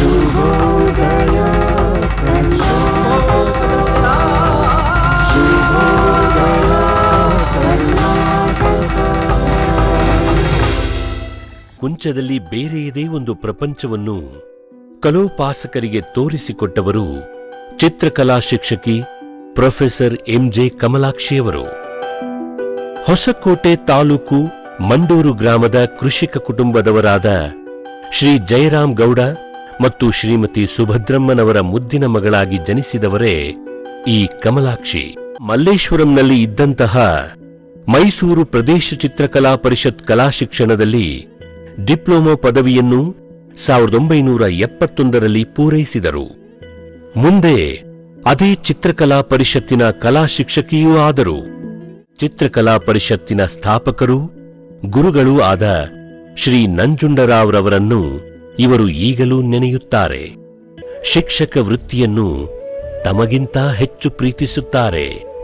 ಕುಂಚದಲ್ಲಿ ಬೇರೆಯದೇ ಒಂದು ಪ್ರಪಂಚವನ್ನು ಕಲೋಪಾಸಕರಿಗೆ ತೋರಿಸಿಕೊಟ್ಟವರು ಚಿತ್ರಕಲಾ ಶಿಕ್ಷಕಿ ಪ್ರೊಫೆಸರ್ ಎಂಜೆ ಕಮಲಾಕ್ಷಿಯವರು ಹೊಸಕೋಟೆ ತಾಲೂಕು ಮಂಡೂರು ಗ್ರಾಮದ ಕೃಷಿಕ ಕುಟುಂಬದವರಾದ ಶ್ರೀ ಜಯರಾಮ್ ಗೌಡ ಮತ್ತು ಶ್ರೀಮತಿ ಸುಭದ್ರಮ್ಮನವರ ಮುದ್ದಿನ ಮಗಳಾಗಿ ಜನಿಸಿದವರೇ ಈ ಕಮಲಾಕ್ಷಿ ಮಲ್ಲೇಶ್ವರಂನಲ್ಲಿ ಇದ್ದಂತಹ ಮೈಸೂರು ಪ್ರದೇಶ ಚಿತ್ರಕಲಾ ಪರಿಷತ್ ಕಲಾ ಶಿಕ್ಷಣದಲ್ಲಿ ಡಿಪ್ಲೊಮೊ ಪದವಿಯನ್ನು ಸಾವಿರದ ಒಂಬೈನೂರ ಎಪ್ಪತ್ತೊಂದರಲ್ಲಿ ಪೂರೈಸಿದರು ಮುಂದೆ ಅದೇ ಚಿತ್ರಕಲಾ ಪರಿಷತ್ತಿನ ಕಲಾ ಶಿಕ್ಷಕಿಯೂ ಆದರು ಚಿತ್ರಕಲಾ ಪರಿಷತ್ತಿನ ಸ್ಥಾಪಕರು ಗುರುಗಳೂ ಆದ ಶ್ರೀ ನಂಜುಂಡರಾವ್ರವರನ್ನು ಇವರು ಈಗಲೂ ನೆನೆಯುತ್ತಾರೆ ಶಿಕ್ಷಕ ವೃತ್ತಿಯನ್ನು ತಮಗಿಂತ ಹೆಚ್ಚು ಪ್ರೀತಿಸುತ್ತಾರೆ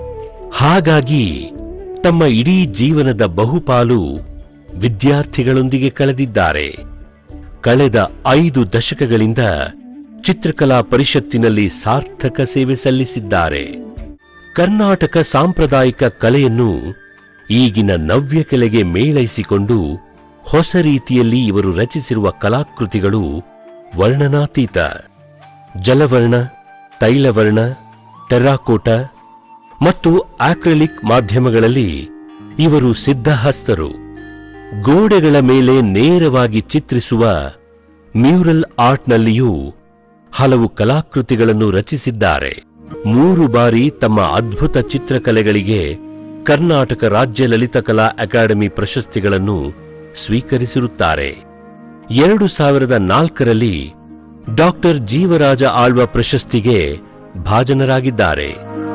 ಹಾಗಾಗಿ ತಮ್ಮ ಇಡೀ ಜೀವನದ ಬಹುಪಾಲು ವಿದ್ಯಾರ್ಥಿಗಳೊಂದಿಗೆ ಕಳೆದಿದ್ದಾರೆ ಕಳೆದ ಐದು ದಶಕಗಳಿಂದ ಚಿತ್ರಕಲಾ ಪರಿಷತ್ತಿನಲ್ಲಿ ಸಾರ್ಥಕ ಸೇವೆ ಸಲ್ಲಿಸಿದ್ದಾರೆ ಕರ್ನಾಟಕ ಸಾಂಪ್ರದಾಯಿಕ ಕಲೆಯನ್ನು ಈಗಿನ ನವ್ಯ ಕಲೆಗೆ ಮೇಳೈಸಿಕೊಂಡು ಹೊಸ ರೀತಿಯಲ್ಲಿ ಇವರು ರಚಿಸಿರುವ ಕಲಾಕೃತಿಗಳು ವರ್ಣನಾತೀತ ಜಲವರ್ಣ ತೈಲವರ್ಣ ಟೆರ್ರಾಕೋಟ ಮತ್ತು ಆಕ್ರಿಲಿಕ್ ಮಾಧ್ಯಮಗಳಲ್ಲಿ ಇವರು ಸಿದ್ಧಹಸ್ತರು ಗೋಡೆಗಳ ಮೇಲೆ ನೇರವಾಗಿ ಚಿತ್ರಿಸುವ ಮ್ಯೂರಲ್ ಆರ್ಟ್ನಲ್ಲಿಯೂ ಹಲವು ಕಲಾಕೃತಿಗಳನ್ನು ರಚಿಸಿದ್ದಾರೆ ಮೂರು ಬಾರಿ ತಮ್ಮ ಅದ್ಭುತ ಚಿತ್ರಕಲೆಗಳಿಗೆ ಕರ್ನಾಟಕ ರಾಜ್ಯ ಲಲಿತಕಲಾ ಅಕಾಡೆಮಿ ಪ್ರಶಸ್ತಿಗಳನ್ನು ಸ್ವೀಕರಿಸಿರುತ್ತಾರೆ ಎರಡು ಸಾವಿರದ ನಾಲ್ಕರಲ್ಲಿ ಡಾಕ್ಟರ್ ಜೀವರಾಜ ಆಳ್ವ ಪ್ರಶಸ್ತಿಗೆ ಭಾಜನರಾಗಿದ್ದಾರೆ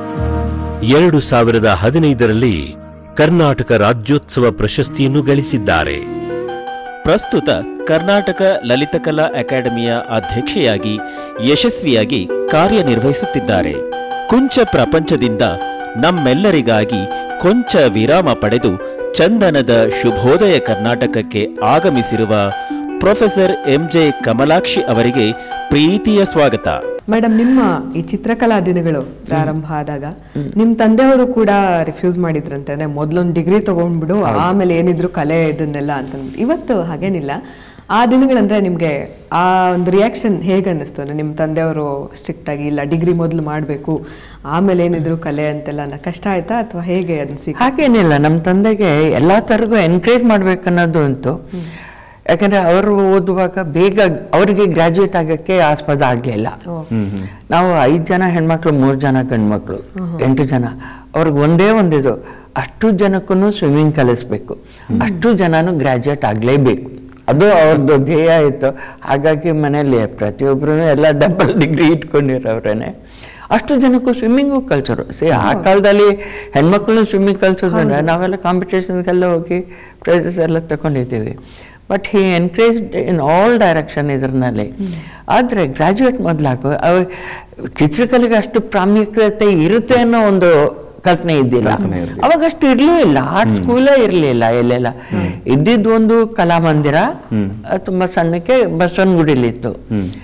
ಎರಡು ಸಾವಿರದ ಹದಿನೈದರಲ್ಲಿ ಕರ್ನಾಟಕ ರಾಜ್ಯೋತ್ಸವ ಪ್ರಶಸ್ತಿಯನ್ನು ಗಳಿಸಿದ್ದಾರೆ ಪ್ರಸ್ತುತ ಕರ್ನಾಟಕ ಲಲಿತಕಲಾ ಅಕಾಡೆಮಿಯ ಅಧ್ಯಕ್ಷೆಯಾಗಿ ಯಶಸ್ವಿಯಾಗಿ ಕಾರ್ಯನಿರ್ವಹಿಸುತ್ತಿದ್ದಾರೆ ಕುಂಚ ಪ್ರಪಂಚದಿಂದ ನಮ್ಮೆಲ್ಲರಿಗಾಗಿ ಕೊಂಚ ವಿರಾಮ ಪಡೆದು ಚಂದನದ ಶುಭೋದಯ ಕರ್ನಾಟಕಕ್ಕೆ ಆಗಮಿಸಿರುವ ಪ್ರೊಫೆಸರ್ ಎಂಜೆ ಕಮಲಾಕ್ಷಿ ಅವರಿಗೆ ಪ್ರೀತಿಯ ಸ್ವಾಗತ ಮೇಡಮ್ ನಿಮ್ಮ ಈ ಚಿತ್ರಕಲಾ ದಿನಗಳು ಪ್ರಾರಂಭ ಆದಾಗ ನಿಮ್ ತಂದೆಯವರು ಕೂಡ ರಿಫ್ಯೂಸ್ ಮಾಡಿದ್ರಂತೆ ಅಂದ್ರೆ ಮೊದ್ಲೊಂದು ಡಿಗ್ರಿ ತಗೊಂಡ್ಬಿಡು ಆಮೇಲೆ ಏನಿದ್ರು ಕಲೆ ಇದನ್ನೆಲ್ಲ ಅಂತ ಇವತ್ತು ಹಾಗೇನಿಲ್ಲ ಆ ದಿನಗಳಂದ್ರೆ ನಿಮ್ಗೆ ಆ ಒಂದು ರಿಯಾಕ್ಷನ್ ಹೇಗೆ ಅನ್ನಿಸ್ತು ಅಂದ್ರೆ ನಿಮ್ಮ ತಂದೆಯವರು ಸ್ಟ್ರಿಕ್ಟ್ ಆಗಿ ಇಲ್ಲ ಡಿಗ್ರಿ ಮೊದಲು ಮಾಡಬೇಕು ಆಮೇಲೆ ಏನಿದ್ರು ಕಲೆ ಅಂತೆಲ್ಲ ನ- ಕಷ್ಟ ಆಯ್ತಾ ಅಥವಾ ಹೇಗೆ ಅನ್ಸಿ ಹಾಗೇನಿಲ್ಲ ನಮ್ಮ ತಂದೆಗೆ ಎಲ್ಲಾ ತರಗೂ ಎನ್ಕರೇಜ್ ಮಾಡ್ಬೇಕನ್ನೋದು ಅಂತು ಯಾಕಂದ್ರೆ ಅವರು ಓದುವಾಗ ಬೇಗ ಅವರಿಗೆ ಗ್ರಾಜುಯೇಟ್ ಆಗಕ್ಕೆ ಆಸ್ಪದ ಆಗ್ಲಿಲ್ಲ ನಾವು ಐದು ಜನ ಹೆಣ್ಮಕ್ಳು ಮೂರು ಜನ ಗಂಡ್ಮಕ್ಳು ಎಂಟು ಜನ ಅವ್ರಿಗೆ ಒಂದೇ ಒಂದಿದು ಅಷ್ಟು ಜನಕ್ಕೂ ಸ್ವಿಮ್ಮಿಂಗ್ ಕಲಿಸ್ಬೇಕು ಅಷ್ಟು ಜನನು ಗ್ರಾಜುಯೇಟ್ ಆಗಲೇಬೇಕು ಅದು ಅವ್ರದ್ದು ಧ್ಯೇಯ ಇತ್ತು ಹಾಗಾಗಿ ಮನೆಯಲ್ಲಿ ಪ್ರತಿಯೊಬ್ಬರು ಎಲ್ಲ ಡಬಲ್ ಡಿಗ್ರಿ ಇಟ್ಕೊಂಡಿರೋರೇನೆ ಅಷ್ಟು ಜನಕ್ಕೂ ಸ್ವಿಮ್ಮಿಂಗು ಕಲ್ಸೋರು ಸಿ ಆ ಕಾಲದಲ್ಲಿ ಹೆಣ್ಮಕ್ಳನ್ನ ಸ್ವಿಮ್ಮಿಂಗ್ ಕಲ್ಸೋದಂದ್ರೆ ನಾವೆಲ್ಲ ಕಾಂಪಿಟೇಷನ್ಗೆಲ್ಲ ಹೋಗಿ ಪ್ರೈಸಸ್ ಎಲ್ಲ ತಗೊಂಡಿದ್ದೀವಿ but he encourage in all direction ಇದರಲ್ಲಿ ಆದರೆ ಗ್ರಾಜುಯೇಟ್ ಮೊದಲಾಗು ಅವ ಚಿತ್ರಕಲೆಗೆ ಅಷ್ಟು ಪ್ರಾಮುಖ್ಯತೆ ಇರುತ್ತೆ ಅನ್ನೋ ಒಂದು ಕಲ್ಪನೆ ಇದ್ದಿಲ್ಲ ಅವಾಗ ಅಷ್ಟು ಇರ್ಲೂ ಇಲ್ಲ ಆರ್ಟ್ ಸ್ಕೂಲೇ ಇರಲಿಲ್ಲ ಎಲ್ಲೆಲ್ಲ ಇದ್ದಿದ್ದು ಒಂದು ಕಲಾಮಂದಿರ ಅದು ತುಂಬಾ ಸಣ್ಣಕ್ಕೆ ಬಸವನಗುಡಿಲಿತ್ತು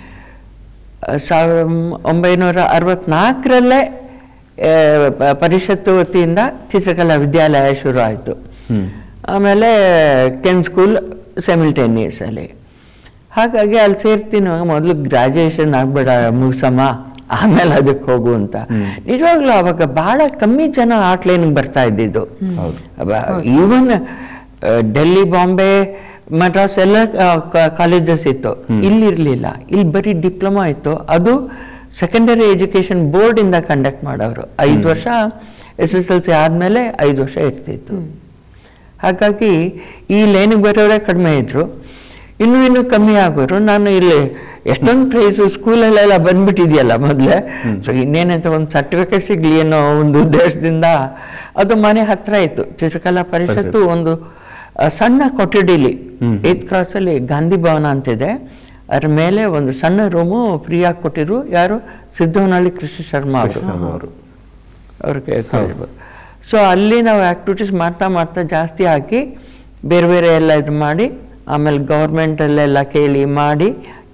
ಸಾವಿರ ಒಂಬೈನೂರ ಅರವತ್ನಾಲ್ಕರಲ್ಲೇ ಆ, ಪ- ಪರಿಷತ್ತು ವತಿಯಿಂದ ಚಿತ್ರಕಲಾ ವಿದ್ಯಾಲಯ ಶುರು ಆಯಿತು ಆಮೇಲೆ ಕೆನ್ ಸ್ಕೂಲ್ ಸೆಮಿಲ್ಟೇನಿಯಸ್ ಅಲ್ಲಿ ಹಾಗಾಗಿ ಅಲ್ಲಿ ಸೇರ್ತೀನಿ ಮೊದಲು ಗ್ರಾಜುಯೇಷನ್ ಆಗ್ಬೇಡ ಮುಗಿಸಮ್ಮ ಆಮೇಲೆ ಅದಕ್ಕೆ ಹೋಗು ಅಂತ ನಿಜವಾಗ್ಲೂ ಅವಾಗ ಬಹಳ ಕಮ್ಮಿ ಜನ ಆರ್ಟ್ ಲೈನ್ಗೆ ಬರ್ತಾ ಇದ್ದಿದ್ದು ಈವನ್ ಡೆಲ್ಲಿ ಬಾಂಬೆ ಮದ್ರಾಸ್ ಎಲ್ಲ ಕಾಲೇಜಸ್ ಇತ್ತು ಇಲ್ಲಿ ಇರ್ಲಿಲ್ಲ ಇಲ್ಲಿ ಬರೀ ಡಿಪ್ಲೊಮಾ ಇತ್ತು ಅದು ಸೆಕೆಂಡರಿ ಎಜುಕೇಶನ್ ಬೋರ್ಡ್ ಇಂದ ಕಂಡಕ್ಟ್ ಮಾಡೋರು ಐದು ವರ್ಷ ಎಸ್ ಎಸ್ ಎಲ್ ಸಿ ಆದ್ಮೇಲೆ ಐದು ವರ್ಷ ಇರ್ತಿತ್ತು ಹಾಗಾಗಿ ಈ ಲೈನಿಗೆ ಬರೋರೇ ಕಡಿಮೆ ಇದ್ರು ಇನ್ನೂ ಇನ್ನೂ ಕಮ್ಮಿ ಆಗೋರು ನಾನು ಇಲ್ಲಿ ಎಷ್ಟೊಂದು ಪ್ರೈಸು ಸ್ಕೂಲಲ್ಲೆಲ್ಲ ಬಂದ್ಬಿಟ್ಟಿದೆಯಲ್ಲ ಮೊದಲೇ ಸೊ ಇನ್ನೇನಂತ ಒಂದು ಸರ್ಟಿಫಿಕೇಟ್ ಸಿಗ್ಲಿ ಅನ್ನೋ ಒಂದು ಉದ್ದೇಶದಿಂದ ಅದು ಮನೆ ಹತ್ರ ಇತ್ತು ಚಿತ್ರಕಲಾ ಪರಿಷತ್ತು ಒಂದು ಆ, ಸಣ್ಣ ಕೊಠಡಿಲಿ ಏತ್ ಕ್ರಾಸಲ್ಲಿ ಗಾಂಧಿ ಭವನ ಅಂತಿದೆ ಅದ್ರ ಮೇಲೆ ಒಂದು ಸಣ್ಣ ರೂಮು ಫ್ರೀಯಾಗಿ ಕೊಟ್ಟಿರು ಯಾರು ಸಿದ್ದವನಹಳ್ಳಿ ಕೃಷ್ಣ ಶರ್ಮಾ ಅವರು ಅವ್ರಿಗೆ ಕಳಿಸ್ಬೋದು ಸೊ ಅಲ್ಲಿ ನಾವು ಆ್ಯಕ್ಟಿವಿಟೀಸ್ ಮಾಡ್ತಾ ಮಾಡ್ತಾ ಜಾಸ್ತಿ ಹಾಕಿ ಬೇರೆ ಬೇರೆ ಎಲ್ಲ ಇದು ಮಾಡಿ ಆಮೇಲೆ ಗೌರ್ಮೆಂಟಲ್ಲೆಲ್ಲ ಕೇಳಿ ಮಾಡಿ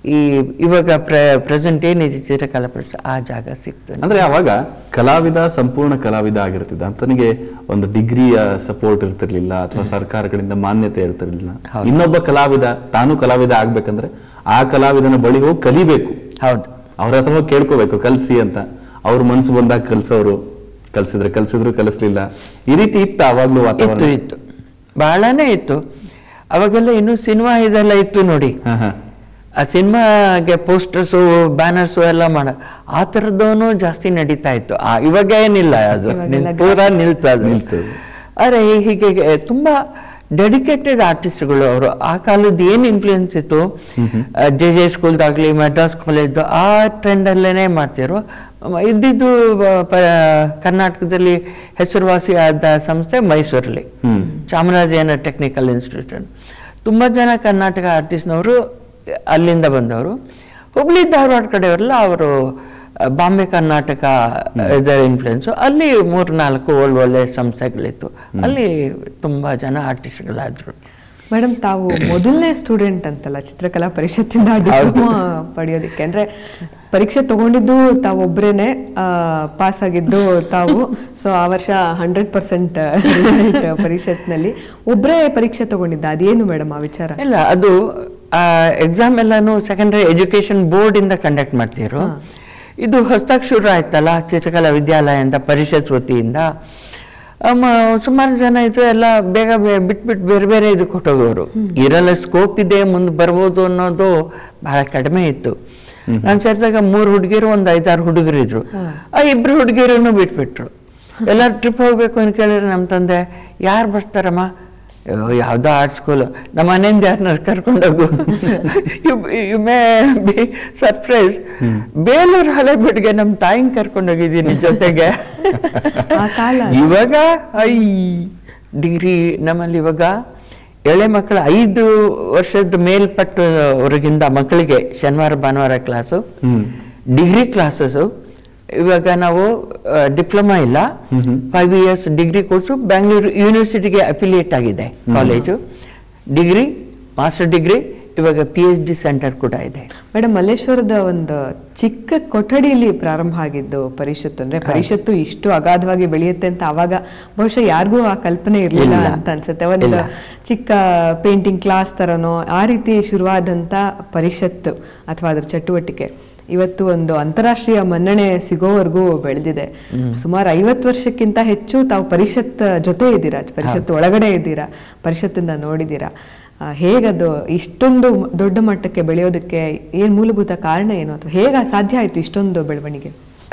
ಈ ಇವಾಗ ಪ್ರ ಪ್ರೆಸೆಂಟ್ ಏನಿದೆ ಚಿತ್ರಕಲಾ ಪರಿಷತ್ ಆ ಜಾಗ ಸಿಕ್ತು ಅಂದ್ರೆ ಅವಾಗ ಕಲಾವಿದ ಸಂಪೂರ್ಣ ಕಲಾವಿದ ಆಗಿರ್ತಿದ್ದ ಆತನಿಗೆ ಒಂದು ಡಿಗ್ರಿಯ ಸಪೋರ್ಟ್ ಇರ್ತಿರ್ಲಿಲ್ಲ ಅಥವಾ ಸರ್ಕಾರಗಳಿಂದ ಮಾನ್ಯತೆ ಇರ್ತಿರ್ಲಿಲ್ಲ ಇನ್ನೊಬ್ಬ ಕಲಾವಿದ ತಾನು ಕಲಾವಿದ ಆಗ್ಬೇಕಂದ್ರೆ ಆ ಕಲಾವಿದನ ಬಳಿ ಹೋಗಿ ಕಲಿಬೇಕು ಹೌದು ಅವ್ರ ಹತ್ರ ಹೋಗಿ ಕೇಳ್ಕೋಬೇಕು ಕಲ್ಸಿ ಅಂತ ಅವ್ರ ಮನ್ಸು ಬಂದಾಗ ಕಲ್ಸೋರು ಕಲ್ಸಿದ್ರೆ ಕಲ್ಸಿದ್ರು ಕಲಿಸ್ಲಿಲ್ಲ ಈ ರೀತಿ ಇತ್ತ ಅವಾಗ್ಲೂ ಇತ್ತು ವಾತಾವರಣ ಇತ್ತು ಬಹಳನೇ ಇತ್ತು ಅವಾಗೆಲ್ಲ ಇನ್ನು ಸಿನಿಮಾ ಇದೆಲ್ಲ ಇತ್ತು ನೋಡಿ ಹಾ, ಹಾ. ಆ ಸಿನಿಮಾಗೆ ಪೋಸ್ಟರ್ಸು ಬ್ಯಾನರ್ಸು ಎಲ್ಲ ಮಾಡ ಆ ಥರದ್ದೂ ಜಾಸ್ತಿ ನಡೀತಾ ಇತ್ತು ಆ ಇವಾಗ ಏನಿಲ್ಲ ಅದು ಇವಾಗೆಲ್ಲ ನಿಲ್- ಪೂರಾ ನಿಲ್ತು ಅದು ನಿಲ್ತು. ಅರೆ ಹೀಗೆ ತುಂಬಾ ಡೆಡಿಕೇಟೆಡ್ ಆರ್ಟಿಸ್ಟ್ಗಳು ಅವರು ಆ ಕಾಲದ ಏನು ಇನ್ಫ್ಲೂಯೆನ್ಸ್ ಇತ್ತು ಜೆ ಜೆ ಸ್ಕೂಲ್ದಾಗ್ಲಿ ಮೆಡ್ರಾಸ್ ಕಾಲೇಜ್ ಆ ಟ್ರೆಂಡಲ್ಲೇನೆ ಮಾಡ್ತಿರೋ ಮ- ಇದ್ದಿದ್ದು ಬ- ಪ- ಕರ್ನಾಟಕದಲ್ಲಿ ಹೆಸರುವಾಸಿ ಆದ ಸಂಸ್ಥೆ ಮೈಸೂರಲ್ಲಿ ಹ್ಮ್ ಚಾಮರಾಜೇನ ಟೆಕ್ನಿಕಲ್ ಇನ್ಸ್ಟಿಟ್ಯೂಷನ್ ತುಂಬ ಜನ ಕರ್ನಾಟಕ ಆರ್ಟಿಸ್ಟ್ನವರು ಅಲ್ಲಿಂದ ಬಂದವರು ಹುಬ್ಳಿ ಧಾರವಾಡ ಕಡೆಯವರೆಲ್ಲ ಅವರು ಆ, ಬಾಂಬೆ ಕರ್ನಾಟಕ ಇದರ ಇನ್ಫ್ಲುಯೆನ್ಸು ಅಲ್ಲಿ ಮೂರು ನಾಲ್ಕು ಒಳ್ಳೆ ಒಳ್ಳೆ ಸಂಸ್ಥೆಗಳಿತ್ತು ಅಲ್ಲಿ ತುಂಬ ಜನ ಆರ್ಟಿಸ್ಟ್ಗಳಾದರು ಮೇಡಮ್ ತಾವು ಮೊದಲನೇ ಸ್ಟೂಡೆಂಟ್ ಅಂತಲ್ಲ ಚಿತ್ರಕಲಾ ಪರಿಷತ್ತಿಂದ ಡಿಪ್ಲೊಮಾ ಪಡೆಯೋದಕ್ಕೆ ಅಂದ್ರೆ ಪರೀಕ್ಷೆ ತಗೊಂಡಿದ್ದು ತಾವು ಒಬ್ರೇನೆ ಪಾಸ್ ಆಗಿದ್ದು ತಾವು ಸೊ ಆ ವರ್ಷ ಹಂಡ್ರೆಡ್ ಪರ್ಸೆಂಟ್ ಪರಿಷತ್ನಲ್ಲಿ ಒಬ್ಬರೇ ಪರೀಕ್ಷೆ ತಗೊಂಡಿದ್ದ ಅದೇನು ಮೇಡಮ್ ಆ ವಿಚಾರ ಇಲ್ಲ ಅದು ಎಕ್ಸಾಮ್ ಎಲ್ಲಾನು ಸೆಕೆಂಡರಿ ಎಜುಕೇಶನ್ ಬೋರ್ಡ್ ಇಂದ ಕಂಡಕ್ಟ್ ಮಾಡ್ತಿದ್ರು ಇದು ಹೊಸದಾಗಿ ಶುರು ಆಯ್ತಲ್ಲ ಚಿತ್ರಕಲಾ ವಿದ್ಯಾಲಯ ಅಂತ ಪರಿಷತ್ ವತಿಯಿಂದ ಸುಮಾರು ಜನ ಇದ್ರು ಎಲ್ಲ ಬೇಗ ಬೇ- ಬಿಟ್ಬಿಟ್ಟು ಬೇರೆ ಬೇರೆ ಇದು ಕೊಟ್ಟೋಗೋರು ಇರಲ್ಲ ಸ್ಕೋಪ್ ಇದೆ ಮುಂದೆ ಬರ್ಬೋದು ಅನ್ನೋದು ಬಹಳ ಕಡಿಮೆ ಇತ್ತು ನಾನು ಸೇರಿದಾಗ ಮೂರು ಹುಡುಗಿರು ಒಂದು ಐದಾರು ಹುಡುಗರು ಇದ್ರು ಆ ಇಬ್ರು ಹುಡುಗಿರನ್ನು ಬಿಟ್ಬಿಟ್ರು ಎಲ್ಲ ಟ್ರಿಪ್ ಹೋಗ್ಬೇಕು ಅಂತ ಕೇಳಿದ್ರೆ ನಮ್ಮ ತಂದೆ ಯಾರು ಬರ್ತಾರಮ್ಮ ಅಯ್ಯೋ, ಯಾವ್ದೋ ಆರ್ಟ್ ಸ್ಕೂಲ್ ನಮ್ಮ ಮನೆಯಿಂದ ಯಾರನ್ನ ಕರ್ಕೊಂಡೋಗು you may be surprise Belur ಹಳೆಬೀಡ್ಗೆ ನಮ್ಮ ತಾಯಿನ ಕರ್ಕೊಂಡೋಗಿದ್ದೀನಿ ಜೊತೆಗೆ ಆ ಕಾಲ ಇವಾಗ ಐ ಡಿಗ್ರಿ ನಮ್ಮಲ್ಲಿ ಇವಾಗ ಎಳೆ ಮಕ್ಕಳು ಐದು ವರ್ಷದ ಮೇಲ್ಪಟ್ಟವರೆಗಿಂದ ಮಕ್ಕಳಿಗೆ ಶನಿವಾರ ಭಾನುವಾರ ಕ್ಲಾಸು ಡಿಗ್ರಿ ಕ್ಲಾಸಸ್ಸು ಇವಾಗ ನಾವು ಡಿಪ್ಲೊಮಾ ಇಲ್ಲ five years degree course Bangalore ಯೂನಿವರ್ಸಿಟಿಗೆ ಅಫಿಲಿಯೇಟ್ ಆಗಿದೆ ಕಾಲೇಜು ಡಿಗ್ರಿ ಮಾಸ್ಟರ್ ಡಿಗ್ರಿ ಇವಾಗ ಪಿ ಎಚ್ ಡಿ ಸೆಂಟರ್ ಕೂಡ ಇದೆ ಮೇಡಮ್ ಮಲ್ಲೇಶ್ವರದ ಒಂದು ಚಿಕ್ಕ ಕೊಠಡಿಯಲ್ಲಿ ಪ್ರಾರಂಭ ಆಗಿದ್ದು ಪರಿಷತ್ತು ಅಂದ್ರೆ ಪರಿಷತ್ತು ಇಷ್ಟು ಅಗಾಧವಾಗಿ ಬೆಳೆಯುತ್ತೆ ಅಂತ ಅವಾಗ ಬಹುಶಃ ಯಾರಿಗೂ ಆ ಕಲ್ಪನೆ ಇರಲಿಲ್ಲ ಇಲ್ಲ. ಅಂತ ಅನ್ಸುತ್ತೆ ಒಂದು ಇಲ್ಲ. ಚಿಕ್ಕ ಪೇಂಟಿಂಗ್ ಕ್ಲಾಸ್ ತರನೋ ಆ ರೀತಿ ಶುರುವಾದಂತ ಪರಿಷತ್ತು ಅಥವಾ ಅದರ ಚಟುವಟಿಕೆ ಇವತ್ತು ಒಂದು ಅಂತಾರಾಷ್ಟ್ರೀಯ ಮನ್ನಣೆ ಸಿಗೋವರೆಗೂ ಬೆಳೆದಿದೆ ಸುಮಾರು ಐವತ್ತು ವರ್ಷಕ್ಕಿಂತ ಹೆಚ್ಚು ತಾವು ಪರಿಷತ್ ಜೊತೆ ಇದ್ದೀರಾ ಪರಿಷತ್ ಒಳಗಡೆ ಇದ್ದೀರಾ ಪರಿಷತ್ತಿಂದ ನೋಡಿದ್ದೀರಾ ಆ, ಹೇಗದು ಇಷ್ಟೊಂದು ದೊಡ್ಡ ಮಟ್ಟಕ್ಕೆ ಬೆಳೆಯೋದಕ್ಕೆ ಏನ್ ಮೂಲಭೂತ ಕಾರಣ ಏನು ಅಥವಾ ಹೇಗ ಸಾಧ್ಯ ಆಯ್ತು ಇಷ್ಟೊಂದು ಬೆಳವಣಿಗೆ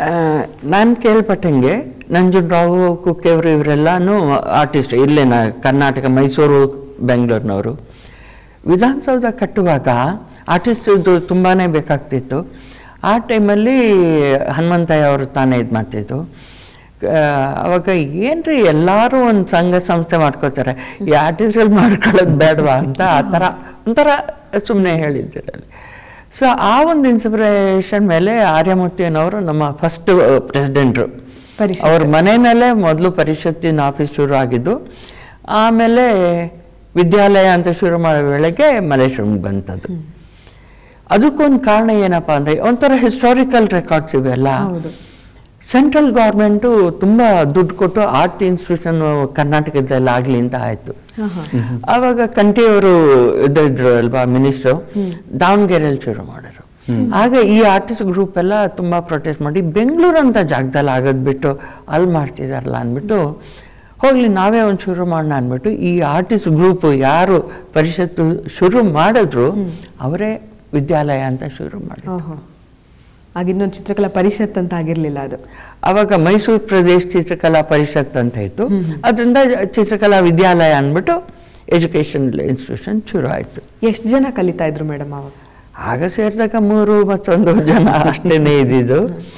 ನಾನು ಕೇಳ್ಪಟ್ಟಂಗೆ ನಂಜುಂಡರಾವು ಕುಕ್ಕೆಯವರು ಇವರೆಲ್ಲಾನು ಆರ್ಟಿಸ್ಟ್ ಇಲ್ಲೇ ನಾ ಕರ್ನಾಟಕ ಮೈಸೂರು ಬೆಂಗಳೂರಿನವರು ವಿಧಾನಸೌಧ ಕಟ್ಟುವಾಗ ಆರ್ಟಿಸ್ಟ್ ತುಂಬಾ ಬೇಕಾಗ್ತಿತ್ತು ಆ ಟೈಮಲ್ಲಿ ಹನುಮಂತಯ್ಯ ಅವರು ತಾನೇ ಇದು ಮಾಡ್ತಿದ್ದು ಆ, ಅವಾಗ ಏನ್ರಿ ಎಲ್ಲರೂ ಒಂದು ಸಂಘ ಸಂಸ್ಥೆ ಮಾಡ್ಕೋತಾರೆ ಈ ಆರ್ಟಿಸ್ಟ್ಗಳು ಮಾಡ್ಕೊಳ್ಳೋದು ಬೇಡವಾ ಅಂತ ಆ ಥರ ಒಂಥರ ಸುಮ್ಮನೆ ಹೇಳಿದ್ದಿರಲ್ಲಿ ಸೊ ಆ ಒಂದು ಇನ್ಸ್ಪಿರೇಷನ್ ಮೇಲೆ ಆರ್ಯಮೂರ್ತಿಯನವರು ನಮ್ಮ ಫಸ್ಟ್ ಪ್ರೆಸಿಡೆಂಟ್ರು ಪರಿಷತ್. ಅವ್ರ ಮನೆಯಲ್ಲೇ ಮೊದಲು ಪರಿಷತ್ತಿನ ಆಫೀಸ್ ಶುರು ಆಗಿದ್ದು ಆಮೇಲೆ ವಿದ್ಯಾಲಯ ಅಂತ ಶುರು ಮಾಡೋ ವೇಳೆಗೆ ಮಲೇಶ್ವರಂಗೆ ಬಂತದ್ದು ಅದಕ್ಕೊಂದು ಕಾರಣ ಏನಪ್ಪಾ ಅಂದ್ರೆ ಒಂಥರ ಹಿಸ್ಟಾರಿಕಲ್ ರೆಕಾರ್ಡ್ಸ್ ಇವೆಲ್ಲ ಹೌದು. ಸೆಂಟ್ರಲ್ ಗೌರ್ಮೆಂಟು ತುಂಬಾ ದುಡ್ಡು ಕೊಟ್ಟು ಆರ್ಟ್ ಇನ್ಸ್ಟಿಟ್ಯೂಷನ್ ಕರ್ನಾಟಕದಲ್ಲಿ ಆಗ್ಲಿ ಅಂತ ಆಯ್ತು ಆವಾಗ ಕಂಠಿಯವರು ಇದ್ರು ಅಲ್ವಾ ಮಿನಿಸ್ಟ್ರು ದಾವಣಗೆರೆಯಲ್ಲಿ ಶುರು ಮಾಡಿದ್ರು ಆಗ ಈ ಆರ್ಟಿಸ್ಟ್ ಗ್ರೂಪ್ ಎಲ್ಲ ತುಂಬಾ ಪ್ರೊಟೆಸ್ಟ್ ಮಾಡಿ ಬೆಂಗಳೂರು ಅಂತ ಜಾಗದಲ್ಲಿ ಆಗೋದ್ ಬಿಟ್ಟು ಅಲ್ಲಿ ಮಾಡ್ತಿದಾರಲ್ಲ ಅಂದ್ಬಿಟ್ಟು ಹೋಗ್ಲಿ ನಾವೇ ಒಂದು ಶುರು ಮಾಡೋಣ ಅಂದ್ಬಿಟ್ಟು ಈ ಆರ್ಟಿಸ್ಟ್ ಗ್ರೂಪ್ ಯಾರು ಪರಿಷತ್ತು ಶುರು ಮಾಡಿದ್ರು ಅವರೇ ವಿದ್ಯಾಲಯ ಅಂತ ಶುರು ಮಾಡಿದ್ರು ಓಹೋ ಆಗ ಇನ್ನೊಂದು ಚಿತ್ರಕಲಾ ಪರಿಷತ್ ಅಂತ ಆಗಿರ್ಲಿಲ್ಲ ಅದು ಅವಾಗ ಮೈಸೂರು ಪ್ರದೇಶ್ ಚಿತ್ರಕಲಾ ಪರಿಷತ್ ಅಂತ ಇತ್ತು ಅದರಿಂದ ಚಿತ್ರಕಲಾ ವಿದ್ಯಾಲಯ ಅಂದ್ಬಿಟ್ಟು ಎಜುಕೇಶನ್ ಇನ್ಸ್ಟಿಟ್ಯೂಷನ್ ಶುರು ಆಯಿತು ಎಷ್ಟು ಜನ ಕಲಿತಾ ಇದ್ರು ಮೇಡಮ್ ಅವಾಗ ಆಗ ಸೇರಿದಾಗ ಮೂರು ಮತ್ತೊಂದು ಜನ ಅಷ್ಟೇನೆ ಇದ್ದಿದ್ದು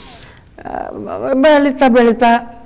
ಆ, ಬೆಳೀತಾ ಬೆಳೀತಾ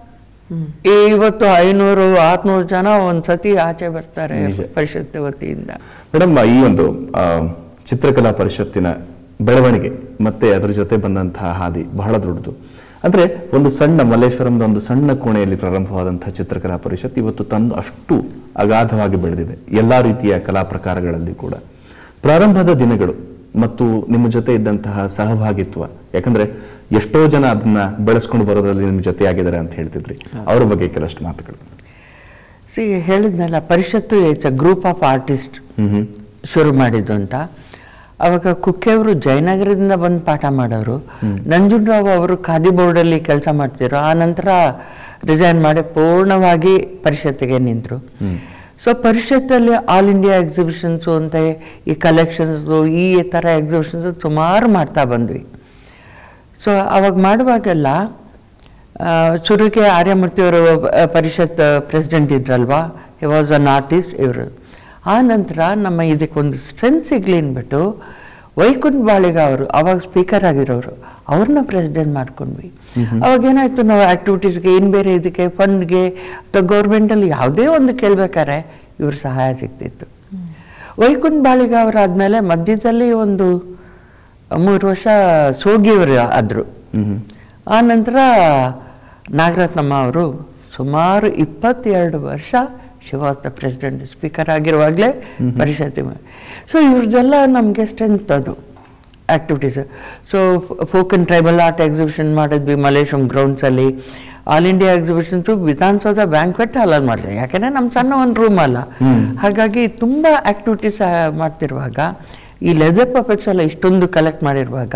ಇವತ್ತು ಐನೂರು ಆರ್ನೂರು ಜನ ಒಂದ್ಸತಿ ಆಚೆ ಬರ್ತಾರೆ ನಿಜ. ಪರಿಷತ್ ವತಿಯಿಂದ ಮೇಡಮ್ ಈ ಒಂದು ಆ, ಚಿತ್ರಕಲಾ ಪರಿಷತ್ತಿನ ಬೆಳವಣಿಗೆ ಮತ್ತೆ ಅದರ ಜೊತೆ ಬಂದಂತಹ ಹಾದಿ ಬಹಳ ದೊಡ್ಡದು ಅಂದ್ರೆ ಒಂದು ಸಣ್ಣ ಮಲ್ಲೇಶ್ವರಂದ ಒಂದು ಸಣ್ಣ ಕೋಣೆಯಲ್ಲಿ ಪ್ರಾರಂಭವಾದಂತಹ ಚಿತ್ರಕಲಾ ಪರಿಷತ್ ಇವತ್ತು ತಂದು ಅಷ್ಟು ಅಗಾಧವಾಗಿ ಬೆಳೆದಿದೆ ಎಲ್ಲಾ ರೀತಿಯ ಕಲಾ ಪ್ರಕಾರಗಳಲ್ಲಿ ಕೂಡ ಪ್ರಾರಂಭದ ದಿನಗಳು ಮತ್ತು ನಿಮ್ಮ ಜೊತೆ ಇದ್ದಂತಹ ಸಹಭಾಗಿತ್ವ ಯಾಕಂದ್ರೆ ಎಷ್ಟೋ ಜನ ಅದನ್ನ ಬೆಳೆಸ್ಕೊಂಡು ಬರೋದ್ರಲ್ಲಿ ನಿಮ್ಮ ಜೊತೆ ಆಗಿದ್ದಾರೆ ಅಂತ ಹೇಳ್ತಿದ್ರಿ ಅವ್ರ ಬಗ್ಗೆ ಕೆಲಷ್ಟು ಮಾತುಗಳು ಸಿ ಹೇಳಿದ್ನಲ್ಲ Parishat it's a group of artist hmm hmm ಶುರು ಮಾಡಿದ್ದು ಅಂತ ಅವಾಗ ಕುಕ್ಕೆಯವರು ಜಯನಗರದಿಂದ ಬಂದು ಪಾಠ ಮಾಡೋರು ನಂಜುಂಡರಾವ್ ಅವರು ಖಾದಿ ಬೋರ್ಡಲ್ಲಿ ಕೆಲಸ ಮಾಡ್ತಿದ್ರು ಆ ನಂತರ ರಿಸೈನ್ ಮಾಡಿ ಪೂರ್ಣವಾಗಿ ಪರಿಷತ್ತಿಗೆ ನಿಂತರು ಸೊ ಪರಿಷತ್ತಲ್ಲಿ ಆಲ್ ಇಂಡಿಯಾ ಎಕ್ಸಿಬಿಷನ್ಸು ಅಂತ ಈ ಕಲೆಕ್ಷನ್ಸು ಈ ಥರ ಎಕ್ಸಿಬಿಷನ್ಸು ಸುಮಾರು ಮಾಡ್ತಾ ಬಂದ್ವಿ ಸೊ ಅವಾಗ ಮಾಡುವಾಗೆಲ್ಲ ಆ, ಶುರುಗೆ ಆರ್ಯಮೂರ್ತಿಯವರು ಆ, ಪರಿಷತ್ ಪ್ರೆಸಿಡೆಂಟ್ ಇದ್ರಲ್ವಾ ಹಿ ವಾಸ್ ಅನ್ ಆರ್ಟಿಸ್ಟ್ ಇವರು ಆ ನಂತರ ನಮ್ಮ ಇದಕ್ಕೊಂದು ಸ್ಟ್ರೆಂತ್ ಸಿಗ್ಲಿ ಅಂದ್ಬಿಟ್ಟು ವೈಕುಂಠ ಬಾಳಿಗ ಅವರು ಅವಾಗ ಸ್ಪೀಕರ್ ಆಗಿರೋರು ಅವ್ರನ್ನ ಪ್ರೆಸಿಡೆಂಟ್ ಮಾಡ್ಕೊಂಡ್ವಿ ಅವಾಗ ಏನಾಯ್ತು ನಾವು ಆಕ್ಟಿವಿಟೀಸ್ಗೆ ಏನು ಬೇರೆ ಇದಕ್ಕೆ ಫಂಡ್ಗೆ ಅಥವಾ ಗೌರ್ಮೆಂಟಲ್ಲಿ ಯಾವುದೇ ಒಂದು ಕೇಳ್ಬೇಕಾದ್ರೆ ಇವ್ರ ಸಹಾಯ ಸಿಗ್ತಿತ್ತು ವೈಕುಂಠ ಬಾಳಿಗ ಅವರಾದ್ಮೇಲೆ ಮಧ್ಯದಲ್ಲಿ ಒಂದು ಮೂರು ವರ್ಷ ಸೋಗಿಯವರು ಆದರು ಆ ನಂತರ ನಾಗರತ್ನಮ್ಮ ಅವರು ಸುಮಾರು ಇಪ್ಪತ್ತೆರಡು ವರ್ಷ she was the president speaker ಆಗಿರುವಾಗಲೇ ಪರಿಷತ್ ಸೊ ಇವ್ರದ್ದೆಲ್ಲ ನಮಗೆ ಸ್ಟ್ರೆಂತ್ ಅದು activities so folk and tribal art exhibition ಮಾಡಿದ್ವಿ ಮಲೇಶ್ವರಂ ಗ್ರೌಂಡ್ಸಲ್ಲಿ all India exhibitions Vidhana Soudha banquet ಹಾಲಲ್ಲಿ ಮಾಡಿದೆ ಯಾಕೆಂದರೆ ನಮ್ಮ ಸಣ್ಣ ಒಂದು ರೂಮ್ ಅಲ್ಲ ಹಾಗಾಗಿ ತುಂಬ ಆ್ಯಕ್ಟಿವಿಟೀಸ್ ಮಾಡ್ತಿರುವಾಗ ಈ ಲೆದರ್ ಪಪೆಟ್ಸ್ ಎಲ್ಲ ಇಷ್ಟೊಂದು ಕಲೆಕ್ಟ್ ಮಾಡಿರುವಾಗ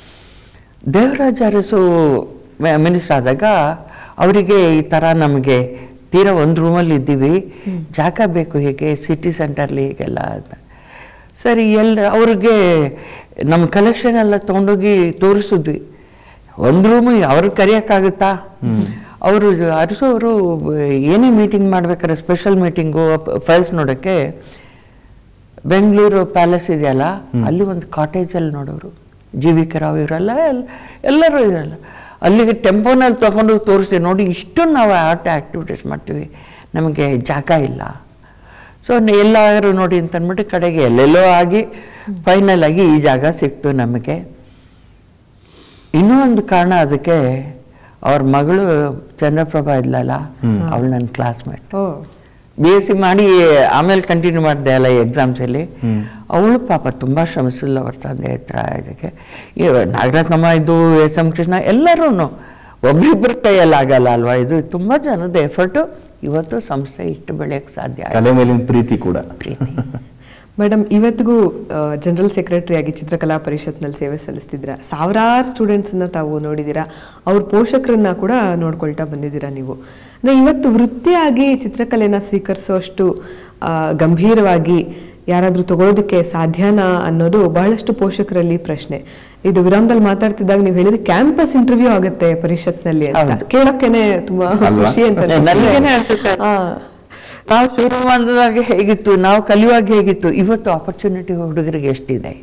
ದೇವರಾಜ ಅರಸು ಮಿನಿಸ್ಟರ್ ಆದಾಗ ಅವರಿಗೆ ಈ ಥರ ನಮಗೆ ತೀರಾ ಒಂದು ರೂಮಲ್ಲಿ ಇದ್ದೀವಿ ಜಾಗ ಬೇಕು ಹೇಗೆ ಸಿಟಿ ಸೆಂಟರ್ಲಿ ಹೀಗೆಲ್ಲ ಅಂತ ಸರಿ ಎಲ್ಲ ಅವ್ರಿಗೆ ನಮ್ಮ ಕಲೆಕ್ಷನ್ ಎಲ್ಲ ತೊಗೊಂಡೋಗಿ ತೋರಿಸಿದ್ವಿ ಒಂದು ರೂಮು ಅವ್ರಿಗೆ ಕರೆಯೋಕ್ಕಾಗುತ್ತಾ ಅವರು ಅರಸು ಅವರು ಏನೇ ಮೀಟಿಂಗ್ ಮಾಡ್ಬೇಕಾದ್ರೆ ಸ್ಪೆಷಲ್ ಮೀಟಿಂಗು ಫೈಲ್ಸ್ ನೋಡೋಕ್ಕೆ ಬೆಂಗಳೂರು ಪ್ಯಾಲೇಸ್ ಇದೆಯಲ್ಲ ಅಲ್ಲಿ ಒಂದು ಕಾಟೇಜಲ್ಲಿ ನೋಡೋರು ಜಿ ವಿ ಕೆ ರಾವ್ ಇವರೆಲ್ಲ ಎಲ್- ಎಲ್ಲರೂ ಇರಲ್ಲ ಅಲ್ಲಿಗೆ ಟೆಂಪೋನಲ್ಲಿ ತಗೊಂಡು ತೋರಿಸಿ ನೋಡಿ ಇಷ್ಟು ನಾವು ಆರ್ಟ್ ಆ್ಯಕ್ಟಿವಿಟೀಸ್ ಮಾಡ್ತೀವಿ ನಮಗೆ ಜಾಗ ಇಲ್ಲ ಸೊ ಎಲ್ಲರೂ ನೋಡಿ ಅಂತ ಅಂದ್ಬಿಟ್ಟು ಕಡೆಗೆ ಎಲ್ಲೆಲ್ಲೋ ಆಗಿ ಫೈನಲ್ ಆಗಿ ಈ ಜಾಗ ಸಿಕ್ತು ನಮಗೆ ಇನ್ನೂ ಒಂದು ಕಾರಣ ಅದಕ್ಕೆ ಅವ್ರ ಮಗಳು ಚಂದ್ರಪ್ರಭಾ ಇದ್ಲಲ್ಲ ಅವಳು ನನ್ನ classmate oh B S C ಮಾಡಿ ಆಮೇಲೆ ಕಂಟಿನ್ಯೂ ಮಾಡಿದೆ ಅಲ್ಲ ಎಕ್ಸಾಮ್ಸಲ್ಲಿ ಅವಳು ಪಾಪ ತುಂಬ ಶ್ರಮಿಸಿಲ್ಲ ಅವ್ರ ತಂದೆ ಹತ್ರ ಇದಕ್ಕೆ ಈ ನಾಗರತ್ನಮ್ಮ ಇದು ಎಸ್ ಎಂ ಕೃಷ್ಣ ಎಲ್ಲರೂ ಒಬ್ರಿಬ್ಬರ ಕೈಯಲ್ಲಿ ಆಗಲ್ಲ ಅಲ್ವಾ ಇದು ತುಂಬ ಜನದ ಎಫರ್ಟು ಇವತ್ತು ಸಂಸ್ಥೆ ಇಷ್ಟು ಬೆಳೆಯೋಕ್ಕೆ ಸಾಧ್ಯ ಆಯ್ತು. ಕಲೆ ಮೇಲಿನ ಪ್ರೀತಿ ಕೂಡ ಪ್ರೀತಿ ಮೇಡಮ್ ಇವತ್ತಿಗೂ ಜನರಲ್ ಸೆಕ್ರೆಟರಿ ಆಗಿ ಚಿತ್ರಕಲಾ ಪರಿಷತ್ನಲ್ಲಿ ಸೇವೆ ಸಲ್ಲಿಸ್ತಿದ್ದೀರಾ ಸಾವಿರಾರು ಸ್ಟೂಡೆಂಟ್ಸನ್ನ ತಾವು ನೋಡಿದ್ದೀರಾ ಅವ್ರ ಪೋಷಕರನ್ನ ಕೂಡ ನೋಡ್ಕೊಳ್ತಾ ಬಂದಿದ್ದೀರಾ ನೀವು ಅಂದ್ರೆ ಇವತ್ತು ವೃತ್ತಿಯಾಗಿ ಚಿತ್ರಕಲೆನ ಸ್ವೀಕರಿಸುವಷ್ಟು ಆ, ಗಂಭೀರವಾಗಿ ಯಾರಾದರೂ ತಗೊಳ್ಳೋದಕ್ಕೆ ಸಾಧ್ಯನಾ ಅನ್ನೋದು ಬಹಳಷ್ಟು ಪೋಷಕರಲ್ಲಿ ಪ್ರಶ್ನೆ ಇದು ವಿರಾಮದಲ್ಲಿ ಮಾತಾಡ್ತಿದ್ದಾಗ ನೀವು ಹೇಳಿದ್ರೆ ಕ್ಯಾಂಪಸ್ ಇಂಟರ್ವ್ಯೂ ಆಗುತ್ತೆ ಪರಿಷತ್ನಲ್ಲಿ ಅಂತ ಹೌದು. ಕೇಳೋಕೆನೆ ತುಂಬಾ ಅಲ್ವಾ? ಖುಷಿ ಅಂತ ನನಗೇನೆ ಅನ್ಸುತ್ತೆ. ಹಾ. ನಾವು ಶುರು ಮಾಡಿದಾಗ ಹೇಗಿತ್ತು ನಾವು ಕಲಿಯುವಾಗ ಹೇಗಿತ್ತು ಇವತ್ತು ಆಪರ್ಚುನಿಟಿ ಹುಡುಗರಿಗೆ ಎಷ್ಟಿದೆ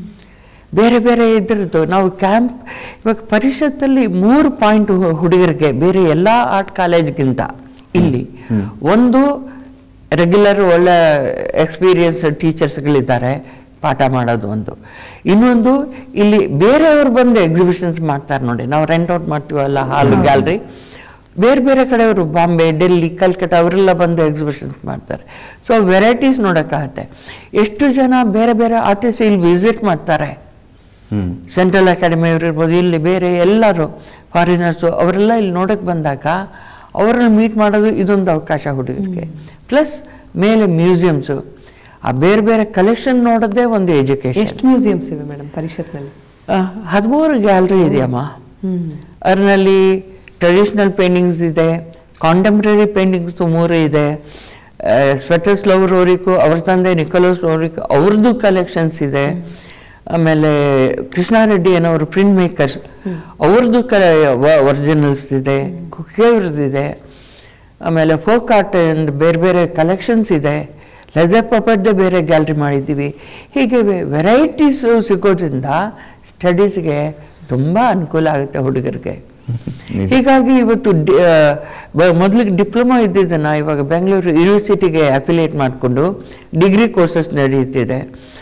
ಬೇರೆ ಬೇರೆ ಇದ್ರದ್ದು ನಾವು ಕ್ಯಾಂಪ್ ಇವಾಗ ಪರಿಷತ್ತಲ್ಲಿ ಮೂರು ಪಾಯಿಂಟ್ ಹುಡುಗರಿಗೆ ಬೇರೆ ಎಲ್ಲ ಆರ್ಟ್ ಕಾಲೇಜ್ಗಿಂತ ಇಲ್ಲಿ ಒಂದು ರೆಗ್ಯುಲರ್ ಒಳ್ಳೆ ಎಕ್ಸ್ಪೀರಿಯನ್ಸ್ ಟೀಚರ್ಸ್ಗಳಿದ್ದಾರೆ ಪಾಠ ಮಾಡೋದು ಒಂದು ಇನ್ನೊಂದು ಇಲ್ಲಿ ಬೇರೆಯವರು ಬಂದು ಎಕ್ಸಿಬಿಷನ್ಸ್ ಮಾಡ್ತಾರೆ ನೋಡಿ ನಾವು ರೆಂಟ್ ಔಟ್ ಮಾಡ್ತೀವಲ್ಲ ಹಾಲ್ ಗ್ಯಾಲರಿ ಬೇರೆ ಬೇರೆ ಕಡೆಯವರು ಬಾಂಬೆ ಡೆಲ್ಲಿ ಕಲ್ಕಟ್ಟ ಅವರೆಲ್ಲ ಬಂದು ಎಕ್ಸಿಬಿಷನ್ಸ್ ಮಾಡ್ತಾರೆ ಸೊ ವೆರೈಟೀಸ್ ನೋಡೋಕ್ಕಾಗತ್ತೆ ಎಷ್ಟು ಜನ ಬೇರೆ ಬೇರೆ ಆರ್ಟಿಸ್ಟ್ ಇಲ್ಲಿ ವಿಸಿಟ್ ಮಾಡ್ತಾರೆ ಹ್ಮ್ ಸೆಂಟ್ರಲ್ ಅಕಾಡೆಮಿ ಅವರು ಇರ್ಬೋದು ಇಲ್ಲಿ ಬೇರೆ ಎಲ್ಲರೂ ಫಾರಿನರ್ಸು ಅವರೆಲ್ಲ ಇಲ್ಲಿ ನೋಡೋಕ್ಕೆ ಬಂದಾಗ ಅವರನ್ನು ಮೀಟ್ ಮಾಡೋದು ಇದೊಂದು ಅವಕಾಶ ಹುಡುಗರಿಗೆ ಪ್ಲಸ್ ಮೇಲೆ ಮ್ಯೂಸಿಯಮ್ಸು ಆ ಬೇರೆ ಬೇರೆ ಕಲೆಕ್ಷನ್ ನೋಡೋದೇ ಒಂದು ಎಜುಕೇಶನ್ ಎಷ್ಟು ಮ್ಯೂಸಿಯಮ್ಸ್ ಇವೆ ಮೇಡಮ್ ಪರಿಷತ್ನಲ್ಲಿ ಹದಿಮೂರು ಗ್ಯಾಲರಿ ಇದೆಯಮ್ಮ ಹ್ಮ್ ಅದರಲ್ಲಿ ಟ್ರೆಡಿಷ್ನಲ್ ಪೇಂಟಿಂಗ್ಸ್ ಇದೆ ಕಾಂಟೆಂಪ್ರರಿ ಪೇಂಟಿಂಗ್ಸ್ ಮೂರು ಇದೆ ಸ್ವೆಟರ್ಸ್ ಲವ್ ರೋರಿಕು ಅವ್ರ ತಂದೆ ನಿಕೋಲಸ್ ಲೋರಿಕ್ ಅವ್ರದ್ದು ಕಲೆಕ್ಷನ್ಸ್ ಇದೆ ಆಮೇಲೆ ಕೃಷ್ಣಾರೆಡ್ಡಿ ಅನ್ನೋರು ಪ್ರಿಂಟ್ ಮೇಕರ್ಸ್ ಅವ್ರದ್ದು ಕ ಒರಿಜಿನಲ್ಸ್ ಇದೆ ಕುಕ್ಕೆಯವ್ರದ್ದು ಇದೆ ಆಮೇಲೆ ಫೋಕ್ ಆರ್ಟ್ ಬೇರೆ ಬೇರೆ ಕಲೆಕ್ಷನ್ಸ್ ಇದೆ ಲೆದರ್ ಪಪರ್ದೇ ಬೇರೆ ಗ್ಯಾಲರಿ ಮಾಡಿದ್ದೀವಿ ಹೀಗೆ ವೆರೈಟೀಸ್ ಸಿಗೋದ್ರಿಂದ ಸ್ಟಡೀಸ್ಗೆ ತುಂಬ ಅನುಕೂಲ ಆಗುತ್ತೆ ಹುಡುಗರಿಗೆ ನಿಜ. ಹೀಗಾಗಿ ಇವತ್ತು ಡಿ- ಆ, ಬ- ಮೊದಲಿಗೆ ಡಿಪ್ಲೊಮಾ ಇದ್ದಿದ್ದನ್ನು ಇವಾಗ ಬೆಂಗಳೂರು ಯೂನಿವರ್ಸಿಟಿಗೆ ಅಫಿಲಿಯೇಟ್ ಮಾಡಿಕೊಂಡು ಡಿಗ್ರಿ ಕೋರ್ಸಸ್ ನಡೆಯುತ್ತಿದೆ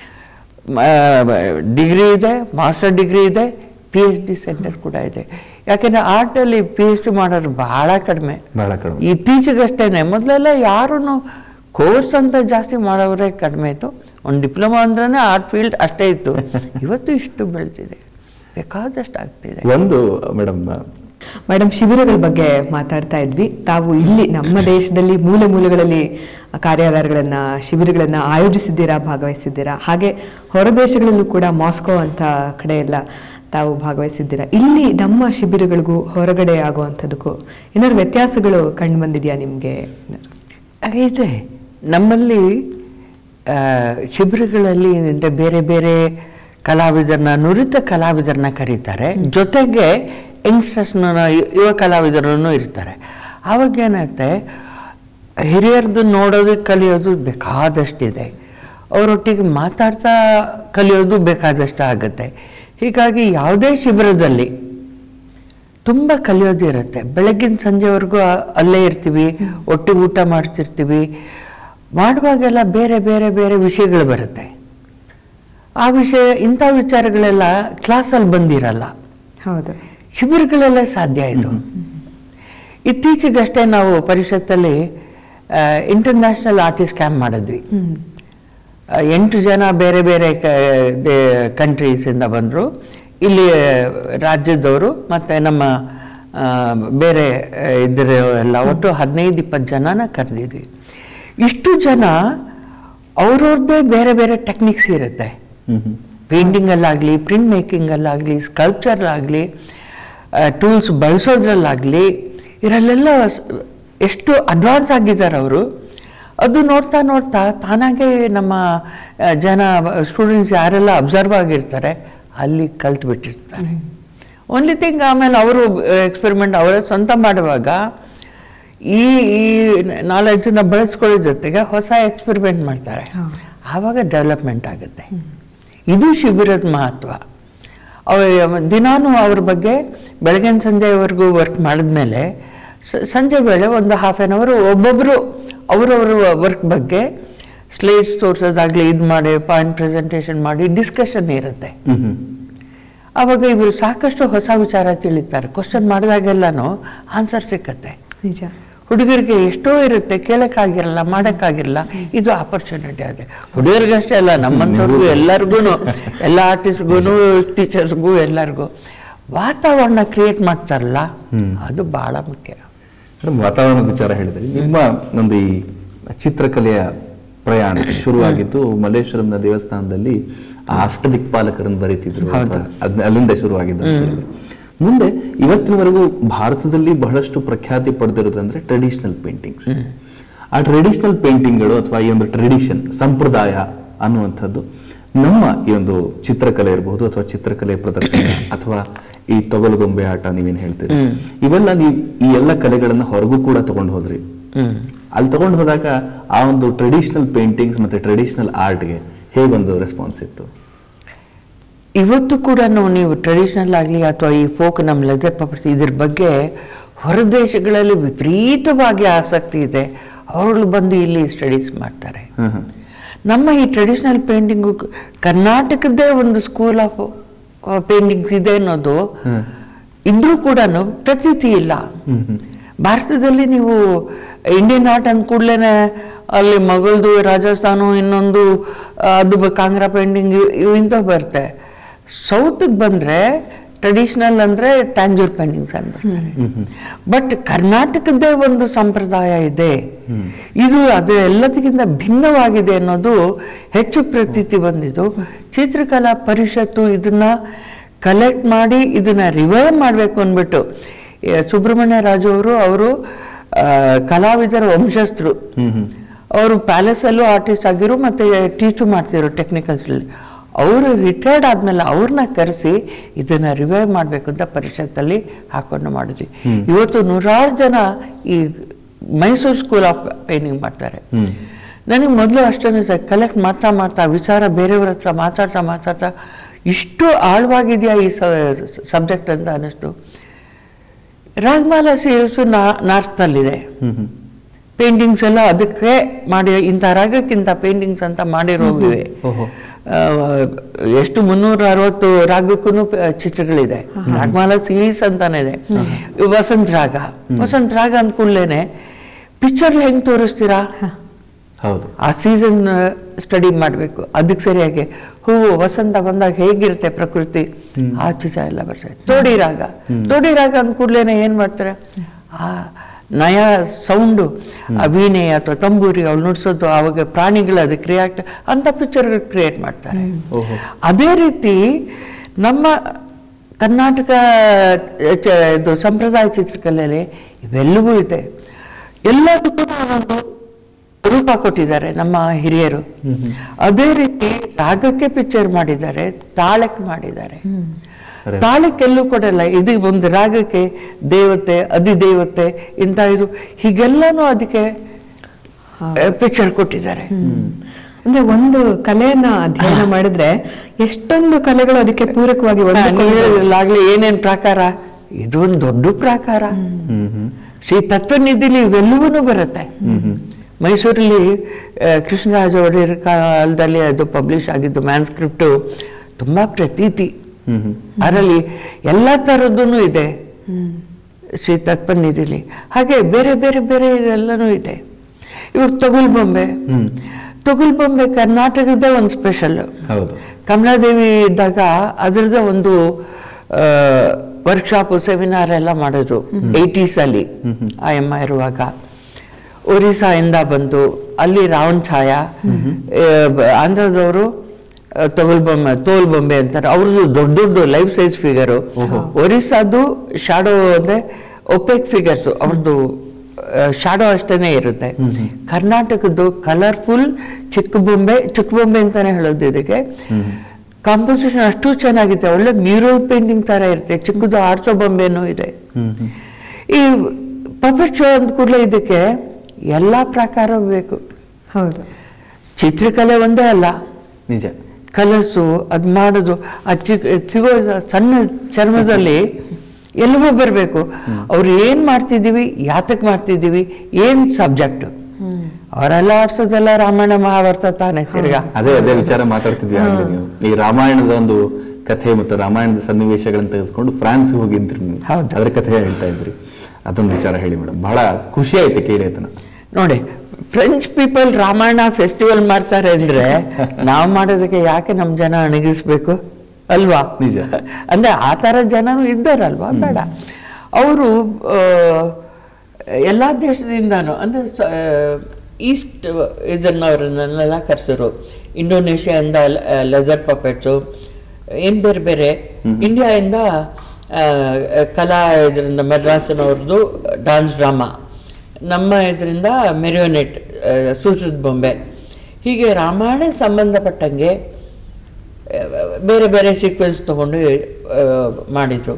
ಡಿಗ್ರಿ ಇದೆ ಮಾಸ್ಟರ್ ಡಿಗ್ರಿ ಇದೆ ಪಿ ಎಚ್ ಡಿ ಸೆಂಟರ್ ಕೂಡ ಇದೆ ಯಾಕೆಂದರೆ ಆರ್ಟಲ್ಲಿ ಪಿ ಎಚ್ ಡಿ ಮಾಡೋರು ಬಹಳ ಕಡಿಮೆ ಬಹಳ ಕಡಿಮೆ ಇತ್ತೀಚೆಗಷ್ಟೇನೆ ಮೊದಲೆಲ್ಲ ಯಾರೂ ಕೋರ್ಸ್ ಅಂತ ಜಾಸ್ತಿ ಮಾಡೋರೇ ಕಡಿಮೆ ಇತ್ತು ಒಂದು ಡಿಪ್ಲೊಮಾ ಅಂದ್ರೆ ಆರ್ಟ್ ಫೀಲ್ಡ್ ಅಷ್ಟೇ ಇತ್ತು ಇವತ್ತು ಇಷ್ಟು ಬೆಳೆದಿದೆ ಬೇಕಾದಷ್ಟು ಆಗ್ತಿದೆ ಒಂದು ಮೇಡಮ್ ಮೇಡಮ್ ಶಿಬಿರಗಳ ಬಗ್ಗೆ ಮಾತಾಡ್ತಾ ಇದ್ವಿ ತಾವು ಇಲ್ಲಿ ನಮ್ಮ ದೇಶದಲ್ಲಿ ಮೂಲೆ ಮೂಲೆಗಳಲ್ಲಿ ಕಾರ್ಯಾಗಾರಗಳನ್ನ ಶಿಬಿರಗಳನ್ನ ಆಯೋಜಿಸಿದ್ದೀರಾ ಭಾಗವಹಿಸಿದ್ದೀರಾ ಹಾಗೆ ಹೊರ ದೇಶಗಳಲ್ಲೂ ಕೂಡ ಮಾಸ್ಕೋ ಅಂತ ಕಡೆ ಎಲ್ಲ ತಾವು ಭಾಗವಹಿಸಿದ್ದೀರಾ ಇಲ್ಲಿ ನಮ್ಮ ಶಿಬಿರಗಳಿಗೂ ಹೊರಗಡೆ ಆಗುವಂಥದ್ದಕ್ಕೂ ಏನಾದ್ರು ವ್ಯತ್ಯಾಸಗಳು ಕಂಡು ಬಂದಿದೆಯಾ ನಿಮಗೆ ಇದೆ ನಮ್ಮಲ್ಲಿ ಆ, ಶಿಬಿರಗಳಲ್ಲಿ ಅಂದ್ರೆ ಬೇರೆ ಬೇರೆ ಕಲಾವಿದರನ್ನ ನುರಿತ ಕಲಾವಿದರನ್ನ ಕರೀತಾರೆ ಜೊತೆಗೆ ಯಂಗ್ಸ್ಟರ್ಸ್ನ ಯುವ ಕಲಾವಿದರನ್ನು ಇರ್ತಾರೆ ಆವಾಗ ಏನಾಗುತ್ತೆ ಹಿರಿಯರದ್ದು ನೋಡೋದು ಕಲಿಯೋದು ಬೇಕಾದಷ್ಟಿದೆ ಅವರೊಟ್ಟಿಗೆ ಮಾತಾಡ್ತಾ ಕಲಿಯೋದು ಬೇಕಾದಷ್ಟು ಆಗುತ್ತೆ ಹೀಗಾಗಿ ಯಾವುದೇ ಶಿಬಿರದಲ್ಲಿ ತುಂಬ ಕಲಿಯೋದಿರುತ್ತೆ ಬೆಳಗಿನ ಸಂಜೆವರೆಗೂ ಆ- ಅಲ್ಲೇ ಇರ್ತೀವಿ ಒಟ್ಟಿಗೆ ಊಟ ಮಾಡ್ತಿರ್ತೀವಿ ಮಾಡುವಾಗೆಲ್ಲ ಬೇರೆ ಬೇರೆ ಬೇರೆ ವಿಷಯಗಳು ಬರುತ್ತೆ ಆ ವಿಷಯ ಇಂಥ ವಿಚಾರಗಳೆಲ್ಲ ಕ್ಲಾಸಲ್ಲಿ ಬಂದಿರಲ್ಲ ಹೌದು ಶಿಬಿರಗಳೆಲ್ಲ ಸಾಧ್ಯ ಇದು ಇತ್ತೀಚೆಗಷ್ಟೇ ನಾವು ಪರಿಷತ್ತಲ್ಲಿ ಇಂಟರ್ನ್ಯಾಷನಲ್ ಆರ್ಟಿಸ್ಟ್ ಕ್ಯಾಂಪ್ ಮಾಡಿದ್ವಿ ಆ, ಎಂಟು ಜನ ಬೇರೆ ಬೇರೆ ಕಂಟ್ರೀಸಿಂದ ಬಂದರು ಇಲ್ಲಿ ರಾಜ್ಯದವರು ಮತ್ತು ನಮ್ಮ ಆ, ಬೇರೆ ಆ, ಇದ್ರ ಎಲ್ಲ ಒಟ್ಟು ಹದಿನೈದು ಇಪ್ಪತ್ತು ಜನನ ಕರೆದಿದ್ವಿ ಇಷ್ಟು ಜನ ಅವ್ರವ್ರದ್ದೇ ಬೇರೆ ಬೇರೆ ಟೆಕ್ನಿಕ್ಸ್ ಇರುತ್ತೆ ಪೇಂಟಿಂಗಲ್ಲಾಗಲಿ ಪ್ರಿಂಟ್ ಮೇಕಿಂಗಲ್ಲಾಗಲಿ ಸ್ಕಲ್ಪ್ಚರ್ಲಾಗಲಿ ಟೂಲ್ಸ್ ಬಳಸೋದ್ರಲ್ಲಾಗಲಿ ಇದರಲ್ಲೆಲ್ಲ ಸ್- ಎಷ್ಟು ಅಡ್ವಾನ್ಸ್ ಆಗಿದ್ದಾರೆ ಅವರು ಅದು ನೋಡ್ತಾ ನೋಡ್ತಾ ತಾನಾಗೆ ನಮ್ಮ ಆ, ಜನ ಸ್ಟೂಡೆಂಟ್ಸ್ ಯಾರೆಲ್ಲ ಅಬ್ಸರ್ವ್ ಆಗಿರ್ತಾರೆ ಅಲ್ಲಿ ಕಲ್ತು ಬಿಟ್ಟಿರ್ತಾರೆ ಓನ್ಲಿ ಥಿಂಗ್ ಆಮೇಲೆ ಅವರು ಎಕ್ಸ್ಪೆರಿಮೆಂಟ್ ಅವರೇ ಸ್ವಂತ ಮಾಡುವಾಗ ಈ ಈ ನಾಲೆಡ್ಜನ್ನ ಬಳಸ್ಕೊಳ್ಳೋ ಜೊತೆಗೆ ಹೊಸ ಎಕ್ಸ್ಪೆರಿಮೆಂಟ್ ಮಾಡ್ತಾರೆ ಆವಾಗ ಡೆವಲಪ್ಮೆಂಟ್ ಆಗುತ್ತೆ ಇದು ಶಿಬಿರದ ಮಹತ್ವ ಅವ ದಿನಾನು ಅವ್ರ ಬಗ್ಗೆ ಬೆಳಗಿನ ಸಂಜೆವರೆಗೂ ವರ್ಕ್ ಮಾಡಿದ್ಮೇಲೆ ಸ- ಸಂಜೆ ವೇಳೆ ಒಂದು ಹಾಫ್ ಆನ್ ಅವರ್ ಒಬ್ಬೊಬ್ಬರು ಅವರವ್ರ ವರ್ಕ್ ಬಗ್ಗೆ ಸ್ಲೇಟ್ಸ್ ತೋರಿಸೋದಾಗ್ಲಿ ಇದು ಮಾಡಿ ಪಾಯಿಂಟ್ ಪ್ರೆಸೆಂಟೇಷನ್ ಮಾಡಿ ಡಿಸ್ಕಷನ್ ಇರುತ್ತೆ ಆವಾಗ ಇವರು ಸಾಕಷ್ಟು ಹೊಸ ವಿಚಾರ ತಿಳಿತಾರೆ ಕ್ವಶನ್ ಮಾಡಿದಾಗೆಲ್ಲನೂ ಆನ್ಸರ್ ಸಿಕ್ಕತ್ತೆ ನಿಜ ಹುಡುಗರಿಗೆ ಎಷ್ಟೋ ಇರುತ್ತೆ ಕೇಳಕ್ಕಾಗಿರಲ್ಲ ಮಾಡಕ್ಕಾಗಿರಲ್ಲ ಇದು ಆಪರ್ಚುನಿಟಿ ಅದೇ ಹುಡುಗರಿಗಷ್ಟೇ ಅಲ್ಲ ನಮ್ಮಂಥವ್ರಿಗೂ ಎಲ್ಲರಿಗೂ ಎಲ್ಲ ಆರ್ಟಿಸ್ಟ್ಗೂ ಟೀಚರ್ಸ್ಗೂ ಎಲ್ಲರಿಗೂ ವಾತಾವರಣ ಕ್ರಿಯೇಟ್ ಮಾಡ್ತಾರಲ್ಲ ಅದು ಬಹಳ ಮುಖ್ಯ ಮೇಡಮ್ ವಾತಾವರಣದ ವಿಚಾರ ಹೇಳಿದ್ರಿ ನಿಮ್ಮ ಒಂದು ಈ ಚಿತ್ರಕಲೆಯ ಪ್ರಯಾಣ ಶುರುವಾಗಿದ್ದು ಮಲ್ಲೇಶ್ವರಂನ ದೇವಸ್ಥಾನದಲ್ಲಿ ಆ ಅಷ್ಟ ದಿಕ್ಪಾಲಕರನ್ನು ಬರೀತಿದ್ರು ಅಥವಾ ಅದ್ನ- ಅಲ್ಲಿಂದ ಶುರುವಾಗಿದ್ದು ಅಂತ ಹೇಳಿದ್ರಿ. ಮುಂದೆ ಇವತ್ತಿನವರೆಗೂ ಭಾರತದಲ್ಲಿ ಬಹಳಷ್ಟು ಪ್ರಖ್ಯಾತಿ ಪಡೆದಿರೋದಂದ್ರೆ ಟ್ರೆಡಿಷನಲ್ ಪೇಂಟಿಂಗ್ಸ್ ಆ ಟ್ರೆಡಿಷನಲ್ ಪೇಂಟಿಂಗ್ಗಳು ಅಥವಾ ಈ ಒಂದು ಟ್ರೆಡಿಷನ್ ಸಂಪ್ರದಾಯ ಅನ್ನುವಂಥದ್ದು ನಮ್ಮ ಈ ಒಂದು ಚಿತ್ರಕಲೆ ಇರಬಹುದು ಅಥವಾ ಚಿತ್ರಕಲೆ ಪ್ರದರ್ಶನ ಅಥವಾ ಈ ತೊಗಲುಗೊಂಬೆ ಆಟ ನೀವೇನ್ ಹೇಳ್ತೀರಿ ಇವೆಲ್ಲ ನೀವು ಈ ಎಲ್ಲ ಕಲೆಗಳನ್ನ ಹೊರಗೂ ಕೂಡ ತಗೊಂಡು ಹೋದ್ರಿ ಅಲ್ಲಿ ತಗೊಂಡು ಹೋದಾಗ ಆ ಒಂದು ಟ್ರೆಡಿಷನಲ್ ಪೇಂಟಿಂಗ್ಸ್ ಮತ್ತೆ ಟ್ರೆಡಿಷನಲ್ ಆರ್ಟ್ಗೆ ಹೇಗೊಂದು ರೆಸ್ಪಾನ್ಸ್ ಇತ್ತು ಇವತ್ತು ಕೂಡ ನೀವು ಟ್ರೆಡಿಷನಲ್ ಆಗಲಿ ಅಥವಾ ಈ ಫೋಕ್ ನಮ್ಮ ಲೆದರ್ ಪಪರ್ಸ್ ಇದ್ರ ಬಗ್ಗೆ ಹೊರದೇಶಗಳಲ್ಲಿ ವಿಪರೀತವಾಗಿ ಆಸಕ್ತಿ ಇದೆ ಅವರು ಬಂದು ಇಲ್ಲಿ ಸ್ಟಡೀಸ್ ಮಾಡ್ತಾರೆ ಹ್ಮ್ ಹ್ಮ್. ನಮ್ಮ ಈ ಟ್ರೆಡಿಷನಲ್ ಪೇಂಟಿಂಗು ಕರ್ನಾಟಕದ್ದೇ ಒಂದು ಸ್ಕೂಲ್ ಆಫ್ ಪೇಂಟಿಂಗ್ಸ್ ಇದೆ ಅನ್ನೋದು ಇದ್ರೂ ಕೂಡ ಪ್ರತೀತಿ ಇಲ್ಲ ಭಾರತದಲ್ಲಿ ನೀವು ಇಂಡಿಯನ್ ಆರ್ಟ್ ಅಂದ ಕೂಡಲೇ ಅಲ್ಲಿ ಮಗಳದು ರಾಜಸ್ಥಾನ ಇನ್ನೊಂದು ಆ, ಅದು ಬ- ಕಾಂಗ್ರಾ ಪೇಂಟಿಂಗ್ ಇವು ಇಂಥವು ಬರುತ್ತೆ ಸೌತ್ಗೆ ಬಂದರೆ ಟ್ರೆಡಿಷನಲ್ ಅಂದರೆ ಟ್ಯಾಂಜೂರ್ ಪೇಂಟಿಂಗ್ಸ್ ಅಂತ ಬಟ್ ಕರ್ನಾಟಕದ್ದೇ ಒಂದು ಸಂಪ್ರದಾಯ ಇದೆ ಇದು ಅದು ಎಲ್ಲದಕ್ಕಿಂತ ಭಿನ್ನವಾಗಿದೆ ಅನ್ನೋದು ಹೆಚ್ಚು ಪ್ರತೀತಿ ಬಂದಿದ್ದು ಚಿತ್ರಕಲಾ ಪರಿಷತ್ತು ಇದನ್ನ ಕಲೆಕ್ಟ್ ಮಾಡಿ ಇದನ್ನ ರಿವೈವ್ ಮಾಡಬೇಕು ಅಂದ್ಬಿಟ್ಟು ಏ, ಸುಬ್ರಹ್ಮಣ್ಯ ರಾಜು ಅವರು ಅವರು ಆ, ಕಲಾವಿದರ ವಂಶಸ್ಥರು ಅವರು ಪ್ಯಾಲೇಸಲ್ಲೂ ಆರ್ಟಿಸ್ಟ್ ಆಗಿರು ಮತ್ತೆ ಟೀಚು ಮಾಡ್ತಿದ್ರು ಟೆಕ್ನಿಕಲ್ಸಲ್ಲಿ ಅವರು ರಿಟೈರ್ಡ್ ಆದ್ಮೇಲೆ ಅವ್ರನ್ನ ಕರೆಸಿ ಇದನ್ನ ರಿವೈವ್ ಮಾಡಬೇಕು ಅಂತ ಪರಿಷತ್ತಲ್ಲಿ ಹಾಕೊಂಡು ಮಾಡಿದ್ವಿ ಇವತ್ತು ನೂರಾರು ಜನ ಈ ಮೈಸೂರು ಸ್ಕೂಲ್ ಆಫ್ ಪೇಂಟಿಂಗ್ ಮಾಡ್ತಾರೆ ನನಗೆ ಮೊದಲು ಅಷ್ಟೇ ಸರ್ ಕಲೆಕ್ಟ್ ಮಾಡ್ತಾ ಮಾಡ್ತಾ ವಿಚಾರ ಬೇರೆಯವ್ರ ಹತ್ರ ಮಾತಾಡ್ತಾ ಮಾತಾಡ್ತಾ ಇಷ್ಟು ಆಳವಾಗಿದೆಯಾ ಈ ಸಬ್ಜೆಕ್ಟ್ ಅಂತ ಅನ್ನಿಸ್ತು ರಾಗಮಾಲಾ ಸೀರಿಯಲ್ಸು ನಾ ನಾರ್ತಲ್ಲಿದೆ ಪೇಂಟಿಂಗ್ಸ್ ಎಲ್ಲ ಅದಕ್ಕೆ ಮಾಡಿ ಇಂಥ ರಾಗಕ್ಕಿಂತ ಪೇಂಟಿಂಗ್ಸ್ ಅಂತ ಮಾಡಿರೋವಿವೆ ಓಹೋ. ಆ, ಎಷ್ಟು ಮುನ್ನೂರ ಅರವತ್ತು ರಾಗಕ್ಕೂ ಚಿತ್ರಗಳಿದೆ ರಾಗಮಾಲಾ ಸೀರೀಸ್ ಅಂತಾನೆ ಇದೆ ವಸಂತ ರಾಗ ವಸಂತ ರಾಗ ಅಂದ ಕೂಡಲೇನೆ ಪಿಕ್ಚರ್ ಹೆಂಗ್ ತೋರಿಸ್ತೀರಾ ಹೌದು ಆ ಸೀಸನ್ ಸ್ಟಡಿ ಮಾಡಬೇಕು ಅದಕ್ಕೆ ಸರಿಯಾಗಿ ಹೂವು ವಸಂತ ಬಂದಾಗ ಹೇಗಿರುತ್ತೆ ಪ್ರಕೃತಿ ಆ ಚಿತ್ರ ಎಲ್ಲ ಬರ್ತದೆ ತೋಡಿ ರಾಗ ತೋಡಿ ರಾಗ ಅಂದ ಕೂಡಲೇ ಏನು ಮಾಡ್ತಾರೆ ಆ ನಯ ಸೌಂಡು ಆ ವೀಣೆ ಅಥವಾ ತಂಬೂರಿ ಅವ್ಳು ನುಡ್ಸೋದು ಅವಾಗ ಪ್ರಾಣಿಗಳು ಅದಕ್ಕೆ ರಿಯಾಕ್ಟ್ ಅಂತ ಪಿಕ್ಚರ್ಗಳು ಕ್ರಿಯೇಟ್ ಮಾಡ್ತಾರೆ ಓಹೋ ಅದೇ ರೀತಿ ನಮ್ಮ ಕರ್ನಾಟಕ ಚ- ಇದು ಸಂಪ್ರದಾಯ ಚಿತ್ರಕಲೆಯಲ್ಲಿ ಇವೆಲ್ಲವೂ ಇದೆ ಎಲ್ಲದಕ್ಕೂ ಒಂದೊಂದು ರೂಪ ಕೊಟ್ಟಿದ್ದಾರೆ ನಮ್ಮ ಹಿರಿಯರು ಅದೇ ರೀತಿ ರಾಗಕ್ಕೆ ಪಿಕ್ಚರ್ ಮಾಡಿದ್ದಾರೆ ತಾಳಕ್ಕೆ ಮಾಡಿದ್ದಾರೆ ತಾಳಕ್ಕೆಲ್ಲೂ ಕೊಡಲ್ಲ ಇದು ಒಂದು ರಾಗಕ್ಕೆ ದೇವತೆ ಅಧಿದೇವತೆ ಇಂಥ ಇದು ಹೀಗೆಲ್ಲನೂ ಅದಕ್ಕೆ ಪಿಕ್ಚರ್ ಕೊಟ್ಟಿದ್ದಾರೆ ಅಂದ್ರೆ ಒಂದು ಕಲೆಯನ್ನ ಅಧ್ಯಯನ ಮಾಡಿದ್ರೆ ಎಷ್ಟೊಂದು ಕಲೆಗಳು ಅದಕ್ಕೆ ಪೂರಕವಾಗಿ ಒಂದಕ್ಕೊಂದು ಆಗ್ಲಿ ಏನೇನ್ ಪ್ರಾಕಾರ ಇದೊಂದು ದೊಡ್ಡ ಪ್ರಾಕಾರ ಹ್ಮ್ ಹ್ಮ್ ಶ್ರೀ ತತ್ವನಿಧಿಲಿ ಇವೆಲ್ಲವೂ ಬರುತ್ತೆ ಮೈಸೂರಲ್ಲಿ ಆ, ಕೃಷ್ಣರಾಜ ಒಡೆಯರ್ ಕಾಲದಲ್ಲಿ ಅದು ಪಬ್ಲಿಷ್ ಆಗಿದ್ದು ಮ್ಯಾನ್ಸ್ಕ್ರಿಪ್ಟು ತುಂಬಾ ಪ್ರತೀತಿ ಹ್ಮ್ ಹ್ಮ್ ಅದರಲ್ಲಿ ಎಲ್ಲ ಥರದ್ದು ಇದೆ ಶ್ರೀ ತತ್ವನಿಧಿಲಿ ಹಾಗೆ ಬೇರೆ ಬೇರೆ ಬೇರೆ ಎಲ್ಲನೂ ಇದೆ ಇವಾಗ ತೊಗಲ್ ಬೊಂಬೆ ತೊಗಲ್ ಬೊಂಬೆ ಕರ್ನಾಟಕದ ಒಂದು ಸ್ಪೆಷಲ್ ಹೌದು ಕಮಲಾದೇವಿ ಇದ್ದಾಗ ಅದರದ್ದೇ ಒಂದು ವರ್ಕ್ಶಾಪ್ ಸೆಮಿನಾರ್ ಎಲ್ಲ ಮಾಡಿದ್ರು ಏಯ್ಟೀಸ್ ಅಲ್ಲಿ ಆ ಎಮ್ಮ ಇರುವಾಗ ಒರಿಸ್ಸಾಯಿಂದ ಬಂತು ಅಲ್ಲಿ ರಾವಣ್ ಛಾಯಾ ಆ, ಬ- ಆಂಧ್ರದವರು ಆ, ತೊಗಲ್ ಬೊಂಬೆ ತೋಲ್ ಬೊಂಬೆ ಅಂತಾರೆ ಅವ್ರದ್ದು ದೊಡ್ಡ ದೊಡ್ಡ ಲೈಫ್ ಸೈಜ್ ಫಿಗರು ಒರಿಸ್ಸಾದು ಶಾಡೋ ಅಂದ್ರೆ ಒಪೆಕ್ ಫಿಗರ್ಸ್ ಅವ್ರದ್ದು ಶಾಡೋ ಅಷ್ಟೇನೆ ಇರುತ್ತೆ ಕರ್ನಾಟಕದ್ದು ಕಲರ್ಫುಲ್ ಚಿಕ್ಕ ಬೊಂಬೆ ಚಿಕ್ಕ ಬೊಂಬೆ ಅಂತಾನೆ ಹೇಳೋದು ಇದಕ್ಕೆ ಕಾಂಪೋಸಿಷನ್ ಅಷ್ಟು ಚೆನ್ನಾಗಿದೆ ಒಳ್ಳೆ ಮ್ಯೂರಲ್ ಪೇಂಟಿಂಗ್ ತರ ಇರುತ್ತೆ ಚಿಕ್ಕದು ಆಡ್ಸೋ ಬೊಂಬೆನೂ ಇದೆ ಈ ಪಪೆಟ್ ಶೋ ಅಂದ ಕೂಡಲೇ ಇದಕ್ಕೆ ಎಲ್ಲ ಪ್ರಕಾರ ಬೇಕು ಹೌದು ಚಿತ್ರಕಲೆ ಒಂದೇ ಅಲ್ಲ ನಿಜ ಕಲರ್ಸು ಅದು ಮಾಡೋದು ಆ ಚಿಕ್ಕ ಸಿಗೋ ಸಣ್ಣ ಚರ್ಮದಲ್ಲಿ ಎಲ್ಲಿಗೂ ಬರಬೇಕು ಅವ್ರು ಏನು ಮಾಡ್ತಿದ್ದೀವಿ ಯಾತಕ್ಕೆ ಮಾಡ್ತಿದ್ದೀವಿ ಏನು ಸಬ್ಜೆಕ್ಟ್ ಅವರೆಲ್ಲ ಆಡ್ಸೋದೆಲ್ಲ ರಾಮಾಯಣ ಮಹಾಭಾರತ ತಾನೇ ತಿರ್ಗಾ ಅದೇ ಅದೇ ವಿಚಾರ ಮಾತಾಡ್ತಿದ್ವಿ ಆಗ್ಲೇ ನೀವು ಈ ರಾಮಾಯಣದ ಒಂದು ಕಥೆ ಮತ್ತು ರಾಮಾಯಣದ ಸನ್ನಿವೇಶಗಳನ್ನ ತೆಗೆದುಕೊಂಡು ಫ್ರಾನ್ಸ್ಗೆ ಹೋಗಿದ್ರಿ ನೀವು ಹೌದು. ಅದ್ರ ಕಥೆ ಹೇಳ್ತಾ ಇದ್ರಿ ಅದೊಂದು ವಿಚಾರ ಹೇಳಿ ಮೇಡಮ್ ಬಹಳ ಖುಷಿ ಆಯ್ತು ಕೇಳಿ ಅದನ್ನ ನೋಡಿ ಫ್ರೆಂಚ್ ಪೀಪಲ್ ರಾಮಾಯಣ ಫೆಸ್ಟಿವಲ್ ಮಾಡ್ತಾರೆ ಅಂದ್ರೆ ನಾವು ಮಾಡೋದಕ್ಕೆ ಯಾಕೆ ನಮ್ಮ ಜನ ಅಣಗಿಸ್ಬೇಕು ಅಲ್ವಾ ನಿಜ. ಅಂದ್ರೆ ಆ ಥರ ಜನನೂ ಇದ್ದಾರಲ್ವಾ ಬೇಡ ಅವರು ಎಲ್ಲ ದೇಶದಿಂದಾನು ಅಂದ್ರೆ ಈಸ್ಟ್ ಇದನ್ನವರನ್ನೆಲ್ಲ ಕರೆಸಿರು ಇಂಡೋನೇಷ್ಯಾದಿಂದ ಲೆದರ್ ಪಪೆಟ್ಸು ಏನು ಬೇರೆ ಬೇರೆ ಇಂಡಿಯಾಯಿಂದ ಆ, ಕಲಾ ಇದರಿಂದ ಮೆಡ್ರಾಸಿನವ್ರದ್ದು ಡಾನ್ಸ್ ಡ್ರಾಮಾ ನಮ್ಮ ಇದರಿಂದ ಮೆರಿಯೋನೆಟ್ ಸೂತ್ರದ ಬೊಂಬೆ ಹೀಗೆ ರಾಮಾಯಣಕ್ಕೆ ಸಂಬಂಧಪಟ್ಟಂಗೆ ಆ, ಬೇರೆ ಬೇರೆ ಸೀಕ್ವೆನ್ಸ್ ತಗೊಂಡು ಆ, ಮಾಡಿದ್ರು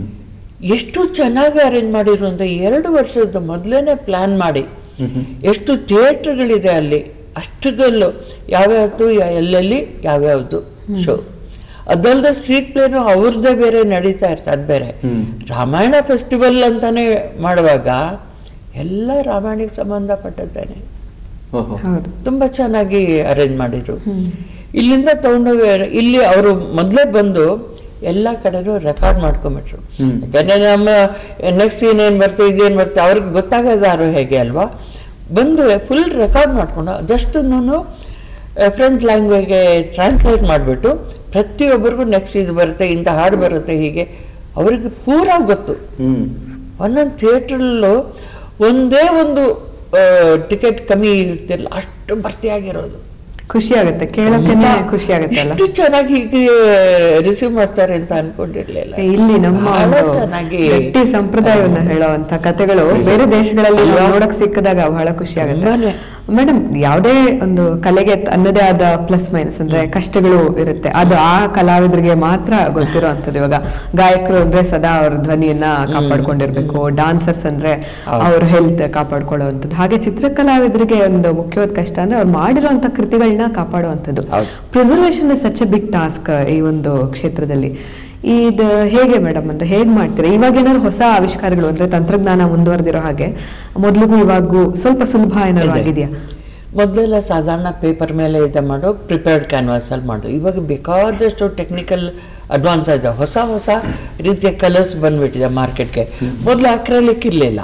ಎಷ್ಟು ಚೆನ್ನಾಗಿ ಅರೇಂಜ್ ಮಾಡಿದ್ರು ಅಂದರೆ ಎರಡು ವರ್ಷದ ಮೊದಲೇನೆ ಪ್ಲ್ಯಾನ್ ಮಾಡಿ ಎಷ್ಟು ಥಿಯೇಟ್ರ್ಗಳಿದೆ ಅಲ್ಲಿ ಅಷ್ಟುಗಲ್ಲು ಯಾವ್ಯಾವ್ದು ಯಾ- ಎಲ್ಲೆಲ್ಲಿ ಯಾವ್ಯಾವ್ದು ಶೋ ಅದಲ್ಲದೆ ಸ್ಟ್ರೀಟ್ ಪ್ಲೇನು ಅವ್ರದ್ದೇ ಬೇರೆ ನಡೀತಾ ಇರ್ತದೆ ಅದು ಬೇರೆ ರಾಮಾಯಣ ಫೆಸ್ಟಿವಲ್ ಅಂತಾನೆ ಮಾಡುವಾಗ ಎಲ್ಲ ರಾಮಾಯಣಕ್ಕೆ ಸಂಬಂಧಪಟ್ಟದ್ದೇನೆ ಓಹೋ ಹೌದು ತುಂಬ ಚೆನ್ನಾಗಿ ಅರೇಂಜ್ ಮಾಡಿದ್ರು ಇಲ್ಲಿಂದ ತಗೊಂಡೋಗಿ ಇಲ್ಲಿ ಅವರು ಮೊದಲೇ ಬಂದು ಎಲ್ಲ ಕಡೆನೂ ರೆಕಾರ್ಡ್ ಮಾಡ್ಕೊಂಬಿಟ್ರು ಯಾಕಂದ್ರೆ ನಮ್ಮ ನೆಕ್ಸ್ಟ್ ಏನೇನು ಬರ್ತದೆ ಇದೇನು ಬರ್ತದೆ ಅವ್ರಿಗೆ ಗೊತ್ತಾಗೋದಾರು ಹೇಗೆ ಅಲ್ವಾ ಬಂದು ಫುಲ್ ರೆಕಾರ್ಡ್ ಮಾಡ್ಕೊಂಡು ಅದಷ್ಟನ್ನು ಫ್ರೆಂಚ್ ಲ್ಯಾಂಗ್ವೇಜ್ಗೆ ಟ್ರಾನ್ಸ್ಲೇಟ್ ಮಾಡಿಬಿಟ್ಟು ಪ್ರತಿಯೊಬ್ಬರಿಗೂ ನೆಕ್ಸ್ಟ್ ಇದು ಬರುತ್ತೆ ಇಂಥ ಹಾಡು ಬರುತ್ತೆ ಹೀಗೆ ಅವ್ರಿಗೆ ಪೂರ ಗೊತ್ತು ಹ್ಮ್ ಒಂದೊಂದು ಥಿಯೇಟ್ರಲ್ಲೂ ಒಂದೇ ಒಂದು ಟಿಕೆಟ್ ಕಮ್ಮಿ ಇರ್ತಿರಲ್ಲ ಅಷ್ಟು ಭರ್ತಿಯಾಗಿರೋದು ಖುಷಿ ಆಗುತ್ತೆ ಕೇಳೋಕೆನೆ ಖುಷಿ ಆಗುತ್ತೆ ಅಲ್ಲ ಇಷ್ಟು ಚೆನ್ನಾಗಿ ಹೀಗೆ ರಿಸೀವ್ ಮಾಡ್ತಾರೆ ಅಂತ ಅನ್ಕೊಂಡಿರ್ಲಿಲ್ಲ ಇಲ್ಲಿ ನಮ್ಮ ಬಹಳ ಒಂದು ಚೆನ್ನಾಗಿ ಗಟ್ಟಿ ಸಂಪ್ರದಾಯವನ್ನ ಹೇಳುವಂತ ಕಥೆಗಳು ಬೇರೆ ದೇಶಗಳಲ್ಲಿ ನಾವು ನೋಡಕ್ ಸಿಕ್ಕಿದಾಗ ಬಹಳ ಖುಷಿ ಆಗುತ್ತೆ ತುಂಬಾನೇ. ಮೇಡಮ್ ಯಾವುದೇ ಒಂದು ಕಲೆಗೆ ತನ್ನದೇ ಆದ ಪ್ಲಸ್ ಮೈನಸ್ ಅಂದ್ರೆ ಕಷ್ಟಗಳು ಇರುತ್ತೆ ಅದು ಆ ಕಲಾವಿದರಿಗೆ ಮಾತ್ರ ಗೊತ್ತಿರುವಂತದ್ದು ಇವಾಗ ಗಾಯಕರು ಅಂದ್ರೆ ಸದಾ ಅವ್ರ ಧ್ವನಿಯನ್ನ ಕಾಪಾಡ್ಕೊಂಡಿರ್ಬೇಕು ಡಾನ್ಸರ್ಸ್ ಅಂದ್ರೆ ಅವ್ರ ಹೆಲ್ತ್ ಕಾಪಾಡ್ಕೊಳ್ಳುವಂಥದ್ದು ಹಾಗೆ ಚಿತ್ರಕಲಾವಿದರಿಗೆ ಒಂದು ಮುಖ್ಯವಾದ ಕಷ್ಟ ಅಂದ್ರೆ ಅವ್ರು ಮಾಡಿರುವಂತ ಕೃತಿಗಳನ್ನ ಕಾಪಾಡುವಂಥದ್ದು preservation such a big task ಈ ಒಂದು ಕ್ಷೇತ್ರದಲ್ಲಿ ಇದು ಹೇಗೆ ಮೇಡಮ್ ಅಂದ್ರೆ ಹೇಗ್ ಮಾಡ್ತೀರಾ ಇವಾಗ ಏನಾದ್ರು ಹೊಸ ಆವಿಷ್ಕಾರಗಳು ಅಂದ್ರೆ ತಂತ್ರಜ್ಞಾನ ಮುಂದುವರೆದಿರೋ ಹಾಗೆ ಮೊದ್ಲಿಗೂ ಇವಾಗೂ ಸ್ವಲ್ಪ ಸುಲಭ ಏನಾದ್ರು ಇದೆ. ಆಗಿದೆಯಾ ಮೊದಲೆಲ್ಲ ಸಾಧಾರಣ ಪೇಪರ್ ಮೇಲೆ ಇದೆ ಮಾಡೋ ಪ್ರಿಪೇರ್ಡ್ ಕ್ಯಾನ್ವಾಸಲ್ಲಿ ಮಾಡು ಇವಾಗ ಬೇಕಾದಷ್ಟು ಟೆಕ್ನಿಕಲ್ ಅಡ್ವಾನ್ಸ್ ಆಗಿದೆ ಹೊಸ ಹೊಸ ರೀತಿಯ ಕಲರ್ಸ್ ಬಂದ್ಬಿಟ್ಟಿದೆ ಮಾರ್ಕೆಟ್ಗೆ ಮೊದಲು ಅಕ್ರಲಿಕ್ ಇರಲಿಲ್ಲ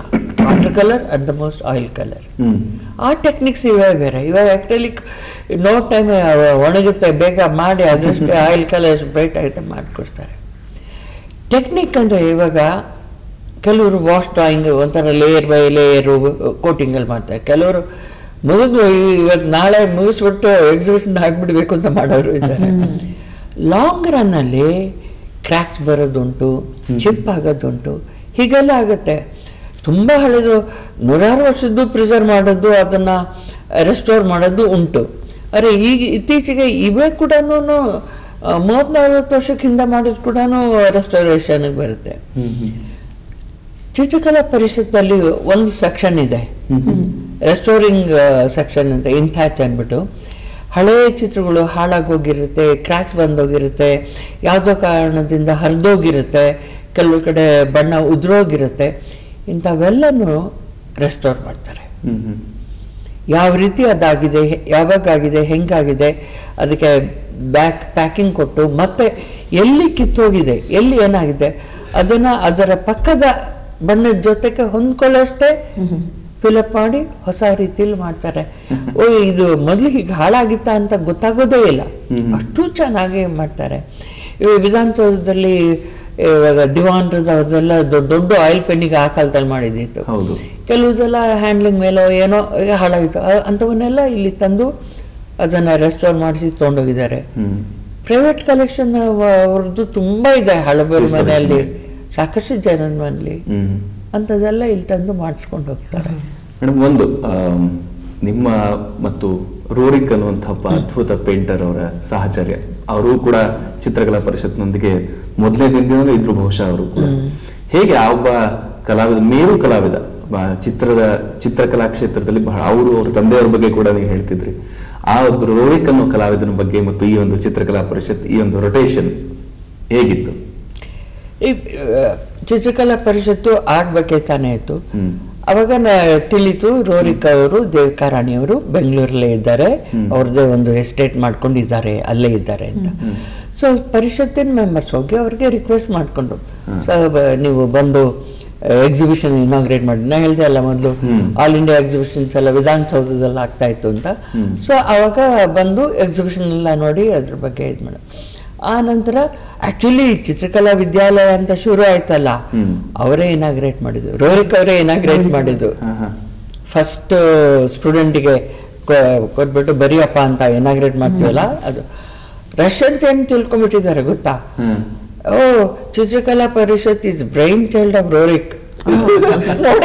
water colour and the most oil colour hmm ಆ ಟೆಕ್ನಿಕ್ಸ್ ಇವಾಗ ಬೇರೆ ಇವಾಗ ಅಕ್ರೆಲಿಕ್ ನೋ ಟೈಮ್ ಒಣಗುತ್ತೆ ಬೇಗ ಮಾಡಿ ಅದರಷ್ಟೇ ಆಯಿಲ್ ಕಲರ್ ಬ್ರೈಟ್ ಆಗುತ್ತೆ ಮಾಡಿಕೊಡ್ತಾರೆ ಟೆಕ್ನಿಕ್ ಅಂದರೆ ಇವಾಗ ಕೆಲವರು ವಾಶ್ ಡ್ರಾಯಿಂಗ್ ಒಂಥರ ಲೇಯರ್ ಬೈ ಲೇಯರು ಕೋಟಿಂಗಲ್ಲಿ ಮಾಡ್ತಾರೆ ಕೆಲವರು ಮುಗಿದು ಇವತ್ತು ನಾಳೆ ಮುಗಿಸ್ಬಿಟ್ಟು ಎಕ್ಸಿಬಿಷನ್ ಹಾಕ್ಬಿಡ್ಬೇಕು ಅಂತ ಮಾಡೋರು ಇದ್ದಾರೆ ಲಾಂಗ್ ರನ್ನಲ್ಲಿ ಕ್ರ್ಯಾಕ್ಸ್ ಬರೋದುಂಟು ಚಿಪ್ ಆಗೋದುಂಟು ಹೀಗೆಲ್ಲ ಆಗುತ್ತೆ ತುಂಬ ಹಳೆದು ನೂರಾರು ವರ್ಷದ್ದು ಪ್ರಿಸರ್ವ್ ಮಾಡೋದು ಅದನ್ನು ರೆಸ್ಟೋರ್ ಮಾಡೋದು ಉಂಟು ಅರೆ ಈಗ ಇತ್ತೀಚೆಗೆ ಇವೇ ಕೂಡ ಮೂವತ್ತು ನಲ್ವತ್ತು ವರ್ಷಕ್ಕೆ ಹಿಂದೆ ಮಾಡೋದು ಕೂಡ ರೆಸ್ಟೋರೇಷನ್ಗೆ ಬರುತ್ತೆ ಚಿತ್ರಕಲಾ ಪರಿಷತ್ತಲ್ಲಿ ಒಂದು ಸೆಕ್ಷನ್ ಇದೆ ರೆಸ್ಟೋರಿಂಗ್ ಸೆಕ್ಷನ್ ಅಂತ ಇಂಥ್ಯಾಚ್ ಅಂದ್ಬಿಟ್ಟು ಹಳೆಯ ಚಿತ್ರಗಳು ಹಾಳಾಗೋಗಿರುತ್ತೆ ಕ್ರ್ಯಾಕ್ಸ್ ಬಂದೋಗಿರುತ್ತೆ ಯಾವುದೋ ಕಾರಣದಿಂದ ಹರಿದೋಗಿರುತ್ತೆ ಕೆಲವು ಕಡೆ ಬಣ್ಣ ಉದುರೋಗಿರುತ್ತೆ ಇಂಥವೆಲ್ಲನೂ ರೆಸ್ಟೋರ್ ಮಾಡ್ತಾರೆ ಹ್ಮ್ ಹ್ಮ್ ಯಾವ ರೀತಿ ಅದಾಗಿದೆ ಹೆ- ಯಾವಾಗಾಗಿದೆ ಹೆಂಗಾಗಿದೆ ಅದಕ್ಕೆ ಬ್ಯಾಕ್ ಪ್ಯಾಕಿಂಗ್ ಕೊಟ್ಟು ಮತ್ತೆ ಎಲ್ಲಿ ಕಿತ್ತೋಗಿದೆ ಎಲ್ಲಿ ಏನಾಗಿದೆ ಅದನ್ನ ಅದರ ಪಕ್ಕದ ಬಣ್ಣದ ಜೊತೆಗೆ ಹೊಂದ್ಕೊಳ್ಳೋಷ್ಟೇ ಫಿಲಪ್ ಮಾಡಿ ಹೊಸ ರೀತಿಯಲ್ಲಿ ಮಾಡ್ತಾರೆ ಓ ಇದು ಮೊದಲು ಹೀಗೆ ಹಾಳಾಗಿತ್ತ ಅಂತ ಗೊತ್ತಾಗೋದೇ ಇಲ್ಲ ಅಷ್ಟು ಚೆನ್ನಾಗಿ ಮಾಡ್ತಾರೆ ಇವಾಗ ವಿಧಾನಸೌಧದಲ್ಲಿ ಇವಾಗ ದಿವಾನ್ರದ ಅದೆಲ್ಲ ದೊಡ್ಡ ದೊಡ್ಡ ಆಯಿಲ್ ಪೆನ್ನಿಗೆ ಆ ಕಾಲದಲ್ಲಿ ಮಾಡಿದ್ದಿತ್ತು ಹೌದು ಕೆಲವುದೆಲ್ಲ ಹ್ಯಾಂಡ್ಲಿಂಗ್ ಮೇಲೋ ಏನೋ ಈಗ ಹಾಳಾಗಿತ್ತು ಅ- ಅಂಥವನ್ನೆಲ್ಲ ಇಲ್ಲಿ ತಂದು ಅದನ್ನು ರೆಸ್ಟೋರ್ ಮಾಡಿಸಿ ತೊಗೊಂಡೋಗಿದ್ದಾರೆ ಹ್ಮ್ ಪ್ರೈವೇಟ್ ಕಲೆಕ್ಷನ್ ಅವ್ರದ್ದು ತುಂಬ ಇದೆ ಹಳಬರ ಮನೆಯಲ್ಲಿ ಸಾಕಷ್ಟು ಜನರ ಮನೆಯಲ್ಲಿ ಹ್ಮ್ ಅಂಥದ್ದೆಲ್ಲ ಇಲ್ಲಿ ತಂದು ಮಾಡಿಸ್ಕೊಂಡು ಹೋಗ್ತಾರೆ ಮೇಡಮ್ ಒಂದು ಆಮ್, ನಿಮ್ಮ ಮತ್ತು ರೋರಿಕ್ ಅನ್ನುವಂಥ ಒಬ್ಬ ಅದ್ಭುತ ಪೇಂಟರ್ ಅವರ ಸಾಹಚರ್ಯ ಅವರು ಕೂಡ ಚಿತ್ರಕಲಾ ಪರಿಷತ್ನೊಂದಿಗೆ ಮೊದಲನೇ ದಿನದಿಂದಲೂ ಇದ್ರು ಬಹುಶಃ ಅವರು ಕೂಡ ಹೇಗೆ ಆ ಒಬ್ಬ ಕಲಾವಿದ ಮೇರು ಕಲಾವಿದ ಬ- ಚಿತ್ರದ ಚಿತ್ರಕಲಾ ಕ್ಷೇತ್ರದಲ್ಲಿ ಬಹಳ ಅವರು ಅವ್ರ ತಂದೆಯವರ ಬಗ್ಗೆ ಕೂಡ ನೀವು ಹೇಳ್ತಿದ್ರಿ ಆ ಒಬ್ಬ ರೋರಿಕ್ ಅನ್ನೋ ಕಲಾವಿದನ ಬಗ್ಗೆ ಮತ್ತು ಈ ಒಂದು ಚಿತ್ರಕಲಾ ಪರಿಷತ್ ಈ ಒಂದು ರೊಟೇಷನ್ ಹೇಗಿತ್ತು ಈ ಆ, ಚಿತ್ರಕಲಾ ಪರಿಷತ್ತು ಆರ್ಟ್ ಬಗ್ಗೆ ತಾನೇ ಇತ್ತು ಹ್ಮ್. ಅವಾಗ ನ- ತಿಳಿತು ರೋರಿಕ್ ಅವರು ದೇವಿಕಾರಾಣಿಯವರು ಬೆಂಗಳೂರಲ್ಲೇ ಇದ್ದಾರೆ ಅವ್ರದ್ದೇ ಒಂದು ಎಸ್ಟೇಟ್ ಮಾಡ್ಕೊಂಡಿದ್ದಾರೆ ಅಲ್ಲೇ ಇದ್ದಾರೆ ಅಂತ ಸೊ ಪರಿಷತ್ತಿನ ಮೆಂಬರ್ಸ್ ಹೋಗಿ ಅವ್ರಿಗೆ ರಿಕ್ವೆಸ್ಟ್ ಮಾಡಿಕೊಂಡ್ರು ಸರ್ ನೀವು ಬಂದು ಎಕ್ಸಿಬಿಷನ್ ಇನಾಗ್ರೇಟ್ ಮಾಡಿ ನಾ ಹೇಳ್ದೆ ಅಲ್ಲ ಮೊದಲು ಆಲ್ ಇಂಡಿಯಾ ಎಕ್ಸಿಬಿಷನ್ಸ್ ಎಲ್ಲ ವಿಧಾನಸೌಧದಲ್ಲಿ ಆಗ್ತಾ ಇತ್ತು ಅಂತ ಸೊ ಅವಾಗ ಬಂದು ಎಕ್ಸಿಬಿಷನ್ ಎಲ್ಲ ನೋಡಿ ಅದ್ರ ಬಗ್ಗೆ ಇದು ಮಾಡ ಆ ನಂತರ ಆಕ್ಚುಲಿ ಚಿತ್ರಕಲಾ ವಿದ್ಯಾಲಯ ಅಂತ ಶುರು ಆಯ್ತಲ್ಲ ಅವರೇ ಇನಾಗ್ರೇಟ್ ಮಾಡಿದ್ದು ರೋರಿಕ್ ಅವರೇ ಇನಾಗ್ರೇಟ್ ಮಾಡಿದ್ದು ಹಾ ಹಾ ಫಸ್ಟ್ ಸ್ಟೂಡೆಂಟಿಗೆ ಕೊಟ್ಬಿಟ್ಟು ಬರಿಯಪ್ಪ ಅಂತ ಇನಾಗ್ರೇಟ್ ಮಾಡ್ತೀವಲ್ಲ ಅದು ರಷ್ಯನ್ಸ್ ಏನು ತಿಳ್ಕೊಂಬಿಟ್ಟಿದ್ದಾರೆ ಗೊತ್ತಾ hmm oh Chitrakala Parishat is brainchild of Roerich ನೋಡಿ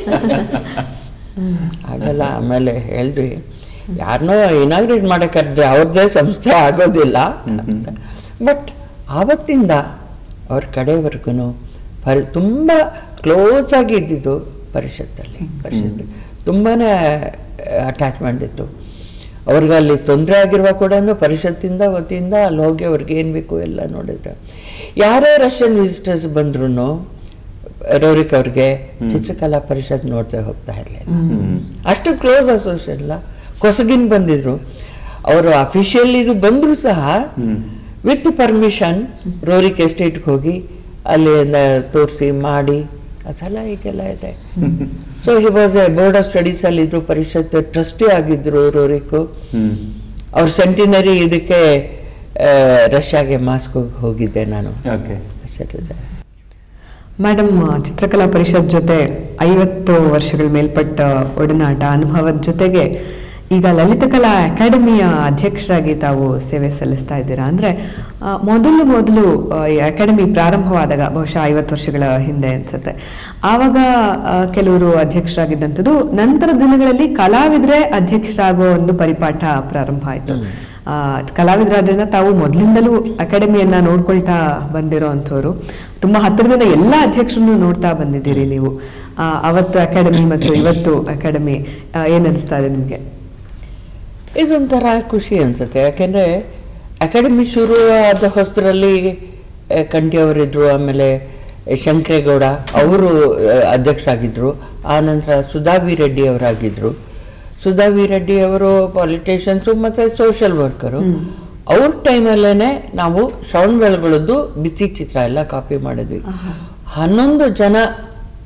ಆಗಲ್ಲ ಆಮೇಲೆ ಹೇಳ್ರಿ ಯಾರನ್ನೋ ಇನಾಗ್ರೇಟ್ ಮಾಡಕ್ಕಾದ್ರೆ ಅವ್ರದ್ದೇ ಸಂಸ್ಥೆ ಆಗೋದಿಲ್ಲ ಬಟ್ ಆವತ್ತಿಂದ ಅವ್ರ ಕಡೆವರೆಗೂ ಪರಿ ತುಂಬ ಕ್ಲೋಸ್ ಆಗಿ ಇದ್ದಿದ್ದು ಪರಿಷತ್ತಲ್ಲಿ ಪರಿಷತ್ ತುಂಬಾ ಅಟ್ಯಾಚ್ಮೆಂಟ್ ಇತ್ತು ಅವ್ರಿಗೆ ಅಲ್ಲಿ ತೊಂದರೆ ಆಗಿರುವ ಕೂಡ ಪರಿಷತ್ತಿಂದ ವತಿಯಿಂದ ಅಲ್ಲಿ ಹೋಗಿ ಅವ್ರಿಗೆ ಏನು ಬೇಕು ಎಲ್ಲ ನೋಡಿದ್ರು ಯಾರೇ ರಷ್ಯನ್ ವಿಸಿಟರ್ಸ್ ಬಂದ್ರು ರೋರಿಕ್ ಅವ್ರಿಗೆ ಚಿತ್ರಕಲಾ ಪರಿಷತ್ ನೋಡ್ತಾ ಹೋಗ್ತಾ ಇರಲಿಲ್ಲ ಅಷ್ಟು ಕ್ಲೋಸ್ ಅಸೋಸಿಯೇಷನ್ ಅಲ್ಲ ಕೊಸಗಿನ್ ಬಂದಿದ್ರು ಅವರು ಅಫಿಷಿಯಲ್ ಇದು ಬಂದ್ರು ಸಹ ವಿತ್ ಪರ್ಮಿಷನ್ ರೋರಿಕ್ ಎಸ್ಟೇಟ್ಗೆ ಹೋಗಿ ಅಲ್ಲಿ ತೋರಿಸಿ ಮಾಡಿ ಅದೆಲ್ಲ ಈಗೆಲ್ಲ ಇದೆ so he was a board of studies ಅಲ್ಲಿ ಇದ್ರು ಪರಿಷತ್ ಟ್ರಸ್ಟಿ ಆಗಿದ್ರು ರೋರಿಕ್ ಹ್ಮ್ ಅವ್ರ ಸೆಂಟಿನರಿ ಇದಕ್ಕೆ ಆ, ರಷ್ಯಾಗೆ ಮಾಸ್ಕೋಗೆ ಹೋಗಿದ್ದೆ ನಾನು ಓಕೆ ಸೆಟ್ಟಿದೆ ಮೇಡಮ್ ಚಿತ್ರಕಲಾ ಪರಿಷತ್ ಜೊತೆ ಐವತ್ತು ವರ್ಷಗಳ ಮೇಲ್ಪಟ್ಟ ಒಡನಾಟ ಅನುಭವದ ಜೊತೆಗೆ ಈಗ ಲಲಿತಕಲಾ ಅಕಾಡೆಮಿಯ ಅಧ್ಯಕ್ಷರಾಗಿ ತಾವು ಸೇವೆ ಸಲ್ಲಿಸ್ತಾ ಇದ್ದೀರಾ ಅಂದ್ರೆ ಆ, ಮೊದಲು ಮೊದಲು ಆ, ಈ ಅಕಾಡೆಮಿ ಪ್ರಾರಂಭವಾದಾಗ ಬಹುಶಃ ಐವತ್ತು ವರ್ಷಗಳ ಹಿಂದೆ ಅನ್ಸುತ್ತೆ ಆವಾಗ ಆ, ಕೆಲವರು ಅಧ್ಯಕ್ಷರಾಗಿದ್ದಂಥದ್ದು ನಂತರ ದಿನಗಳಲ್ಲಿ ಕಲಾವಿದರೇ ಅಧ್ಯಕ್ಷರಾಗುವ ಒಂದು ಪರಿಪಾಠ ಪ್ರಾರಂಭ ಆಯಿತು ಆ, ಕಲಾವಿದರಾದ್ರಿಂದ ತಾವು ಮೊದಲಿಂದಲೂ ಅಕಾಡೆಮಿಯನ್ನ ನೋಡ್ಕೊಳ್ತಾ ಬಂದಿರೋ ಅಂಥವ್ರು ತುಂಬಾ ಹತ್ತಿರದಿಂದ ಎಲ್ಲ ಅಧ್ಯಕ್ಷರನ್ನು ನೋಡ್ತಾ ಬಂದಿದ್ದೀರಿ ನೀವು ಆ, ಅವತ್ತು ಅಕಾಡೆಮಿ ಮತ್ತು ಇವತ್ತು ಅಕಾಡೆಮಿ ಆ, ಏನ್ ಅನಿಸ್ತಾ ಇದೆ ನಿಮ್ಗೆ ಇದೊಂಥರ ಖುಷಿ ಅನ್ಸುತ್ತೆ ಯಾಕೆಂದರೆ ಅಕಾಡೆಮಿ ಶುರು ಆದ ಹೊಸರಲ್ಲಿ ಕಂಠಿಯವರಿದ್ದರು ಆಮೇಲೆ ಶಂಕರೇಗೌಡ ಅವರು ಅಧ್ಯಕ್ಷರಾಗಿದ್ದರು ಆನಂತರ ಸುಧಾ ವಿ ರೆಡ್ಡಿ ಅವರಾಗಿದ್ದರು ಸುಧಾ ವಿ ರೆಡ್ಡಿ ಅವರು ಪಾಲಿಟಿಷಿಯನ್ಸು ಮತ್ತು ಸೋಷಿಯಲ್ ವರ್ಕರು ಅವ್ರ ಟೈಮಲ್ಲೇ ನಾವು ಶ್ರವಣ ಬೆಳಗೊಳದ್ದು ಭಿತ್ತಿ ಚಿತ್ರ ಎಲ್ಲ ಕಾಪಿ ಮಾಡಿದ್ವಿ ಹನ್ನೊಂದು ಜನ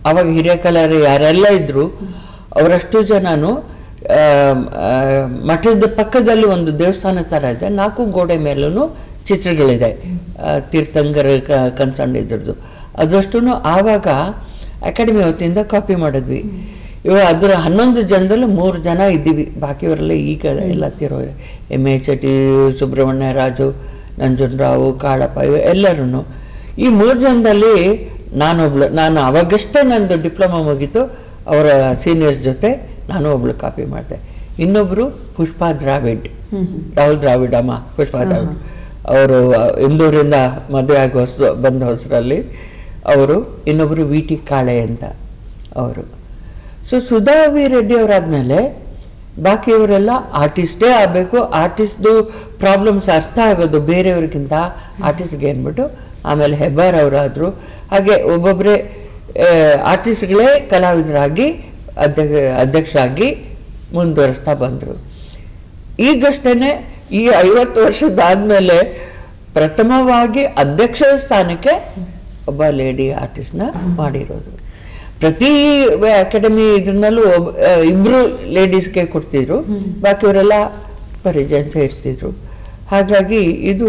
ಅವಾಗ ಹಿರಿಯ ಕಲಾವಿದರು ಯಾರೆಲ್ಲ ಇದ್ರು ಅವರಷ್ಟು ಜನನು ಆ, ಆ, ಮಠದ ಪಕ್ಕದಲ್ಲಿ ಒಂದು ದೇವಸ್ಥಾನ ಥರ ಇದೆ ನಾಲ್ಕು ಗೋಡೆ ಮೇಲೂ ಚಿತ್ರಗಳಿದೆ ಆ, ತೀರ್ಥಂಕರ ಕ- ಕನ್ಸಂಡ್ ಇದ್ರದ್ದು ಅದಷ್ಟು ಆವಾಗ ಅಕಾಡೆಮಿ ವತಿಯಿಂದ ಕಾಪಿ ಮಾಡಿದ್ವಿ ಇವಾಗ ಅದರ ಹನ್ನೊಂದು ಜನದಲ್ಲಿ ಮೂರು ಜನ ಇದ್ದೀವಿ ಬಾಕಿಯವರೆಲ್ಲ ಈಗ ಎಲ್ಲ ತಿರೋರೆ ಎಮ್ ಎ ಚಟಿ ಸುಬ್ರಹ್ಮಣ್ಯ ರಾಜು ನಂಜುನರಾವು ಕಾಳಪ್ಪ ಇವ ಎಲ್ಲರೂ ಈ ಮೂರು ಜನದಲ್ಲಿ ನಾನೊಬ್ಳು ನಾನು ಅವಾಗಷ್ಟೇ ನಂದು ಡಿಪ್ಲೊಮಾ ಮುಗೀತು ಅವರ ಸೀನಿಯರ್ಸ್ ಜೊತೆ ನಾನು ಒಬ್ಳು ಕಾಪಿ ಮಾಡಿದೆ ಇನ್ನೊಬ್ಬರು ಪುಷ್ಪಾ ದ್ರಾವಿಡ್ ರಾಹುಲ್ ದ್ರಾವಿಡ್ ಅಮ್ಮ ಪುಷ್ಪಾ ದ್ರಾವಿಡ್ ಅವರು ಇಂದೂರಿಂದ ಮದುವೆ ಆಗಿ ಹೊಸ ಬಂದ ಹೊಸರಲ್ಲಿ ಅವರು ಇನ್ನೊಬ್ಬರು ವಿ ಟಿ ಕಾಳೆ ಅಂತ ಅವರು ಸೊ ಸುಧಾ ವಿ ರೆಡ್ಡಿ ಅವರಾದ್ಮೇಲೆ ಬಾಕಿಯವರೆಲ್ಲ ಆರ್ಟಿಸ್ಟೇ ಆಗಬೇಕು ಆರ್ಟಿಸ್ಟ್ದು ಪ್ರಾಬ್ಲಮ್ಸ್ ಅರ್ಥ ಆಗೋದು ಬೇರೆಯವ್ರಿಗಿಂತ ಆರ್ಟಿಸ್ಟ್ಗೆ ಅಂದ್ಬಿಟ್ಟು ಆಮೇಲೆ ಹೆಬ್ಬಾರ್ ಅವರಾದರು ಹಾಗೆ ಒಬ್ಬೊಬ್ಬರೇ ಆರ್ಟಿಸ್ಟ್ಗಳೇ ಕಲಾವಿದರಾಗಿ ಅಧ್ಯಕ್ಷ ಅಧ್ಯಕ್ಷರಾಗಿ ಮುಂದುವರಿಸ್ತಾ ಬಂದರು ಈಗಷ್ಟೇ ಈ ಐವತ್ತು ವರ್ಷದಾದ್ಮೇಲೆ ಪ್ರಥಮವಾಗಿ ಅಧ್ಯಕ್ಷ ಸ್ಥಾನಕ್ಕೆ ಒಬ್ಬ ಲೇಡಿ ಆರ್ಟಿಸ್ಟ್ನ ಮಾಡಿರೋದು ಪ್ರತಿ ಅಕಾಡೆಮಿ ಇದ್ರನ್ನಲ್ಲೂ ಒಬ್ಬ ಆ, ಇಬ್ರು ಲೇಡೀಸ್ಗೆ ಕೊಡ್ತಿದ್ರು ಬಾಕಿಯವರೆಲ್ಲ ಪರಿಜನ್ ಸೇರಿಸ್ತಿದ್ರು ಹಾಗಾಗಿ ಇದು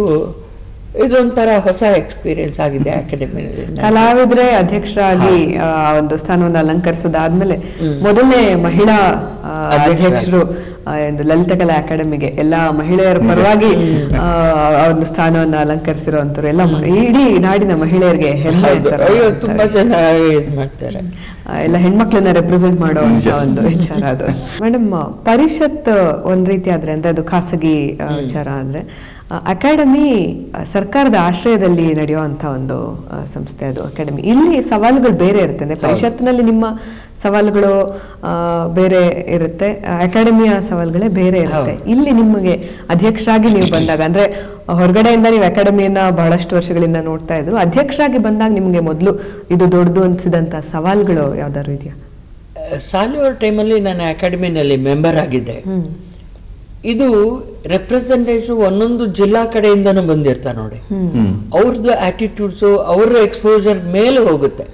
ಇದೊಂಥರ ಹೊಸ ಎಕ್ಸ್ಪೀರಿಯನ್ಸ್ ಆಗಿದೆ ಅಕಾಡೆಮಿನಲ್ಲಿ ಕಲಾವಿದ್ರೆ ಅಧ್ಯಕ್ಷರಾಗಿ ಆ ಒಂದು ಸ್ಥಾನವನ್ನು ಅಲಂಕರಿಸೋದಾದ್ಮೇಲೆ ಮೊದಲನೇ ಮಹಿಳಾ ಆ, ಅಧ್ಯಕ್ಷರು ಆ, ಒಂದು ಲಲಿತಕಲಾ ಅಕಾಡೆಮಿಗೆ ಎಲ್ಲಾ ಮಹಿಳೆಯರ ಪರವಾಗಿ ಆ, ಆ ಒಂದು ಸ್ಥಾನವನ್ನು ಅಲಂಕರಿಸಿರುವಂತರು ಎಲ್ಲ ಮ- ಇಡೀ ನಾಡಿನ ಮಹಿಳೆಯರಿಗೆ ಹೆಮ್ಮೆ ಹೌದು. ತರ ಅಯ್ಯೋ ಮಾಡ್ತಾರೆ. ತುಂಬಾ ಚೆನ್ನಾಗಿ ಇದು ಮಾಡ್ತಾರೆ ಆ, ಎಲ್ಲ ಹೆಣ್ಮಕ್ಳನ್ನ ರೆಪ್ರೆಸೆಂಟ್ ಮಾಡುವಂತ ಒಂದು ವಿಚಾರ ಅದು ಮೇಡಮ್ ಪರಿಷತ್ ಒಂದ್ ರೀತಿ ಆದ್ರೆ ಅಂದ್ರೆ ಅದು ಖಾಸಗಿ ಆ, ವಿಚಾರ ಆದ್ರೆ ಅಕಾಡೆಮಿ ಸರ್ಕಾರದ ಆಶ್ರಯದಲ್ಲಿ ನಡೆಯುವಂತ ಒಂದು ಆ, ಸಂಸ್ಥೆ ಅದು ಅಕಾಡೆಮಿ ಇಲ್ಲಿ ಸವಾಲುಗಳು ಬೇರೆ ಇರುತ್ತೆ ಪರಿಷತ್ನಲ್ಲಿ ನಿಮ್ಮ ಸವಾಲುಗಳು ಆ, ಬೇರೆ ಇರುತ್ತೆ ಅಕಾಡೆಮಿಯ ಸವಾಲುಗಳೇ ಬೇರೆ ಇರುತ್ತೆ ಇಲ್ಲಿ ನಿಮಗೆ ಅಧ್ಯಕ್ಷರಾಗಿ ನೀವು ಬಂದಾಗ ಅಂದ್ರೆ ಹೊರಗಡೆಯಿಂದ ನೀವು ಅಕಾಡೆಮಿಯನ್ನ ಬಹಳಷ್ಟು ವರ್ಷಗಳಿಂದ ನೋಡ್ತಾ ಇದ್ರು ಅಧ್ಯಕ್ಷರಾಗಿ ಬಂದಾಗ ನಿಮ್ಗೆ ಮೊದಲು ಇದು ದೊಡ್ಡದು ಅನ್ಸಿದಂತ ಸವಾಲುಗಳು ಯಾವ್ದಾದ್ರು ಇದೆಯಾ ಸಾಲಿಯವ್ರ ಟೈಮಲ್ಲಿ ನಾನು ಅಕಾಡೆಮಿನಲ್ಲಿ ಮೆಂಬರ್ ಆಗಿದ್ದೆ ಇದು ರೆಪ್ರೆಸೆಂಟೇಟಿವ್ ಒಂದೊಂದು ಜಿಲ್ಲಾ ಕಡೆಯಿಂದನೂ ಬಂದಿರ್ತಾರೆ ನೋಡಿ ಅವ್ರದ್ದು ಆಟಿಟ್ಯೂಡ್ಸು ಅವರ ಎಕ್ಸ್ಪೋಜರ್ ಮೇಲೆ ಹೋಗುತ್ತೆ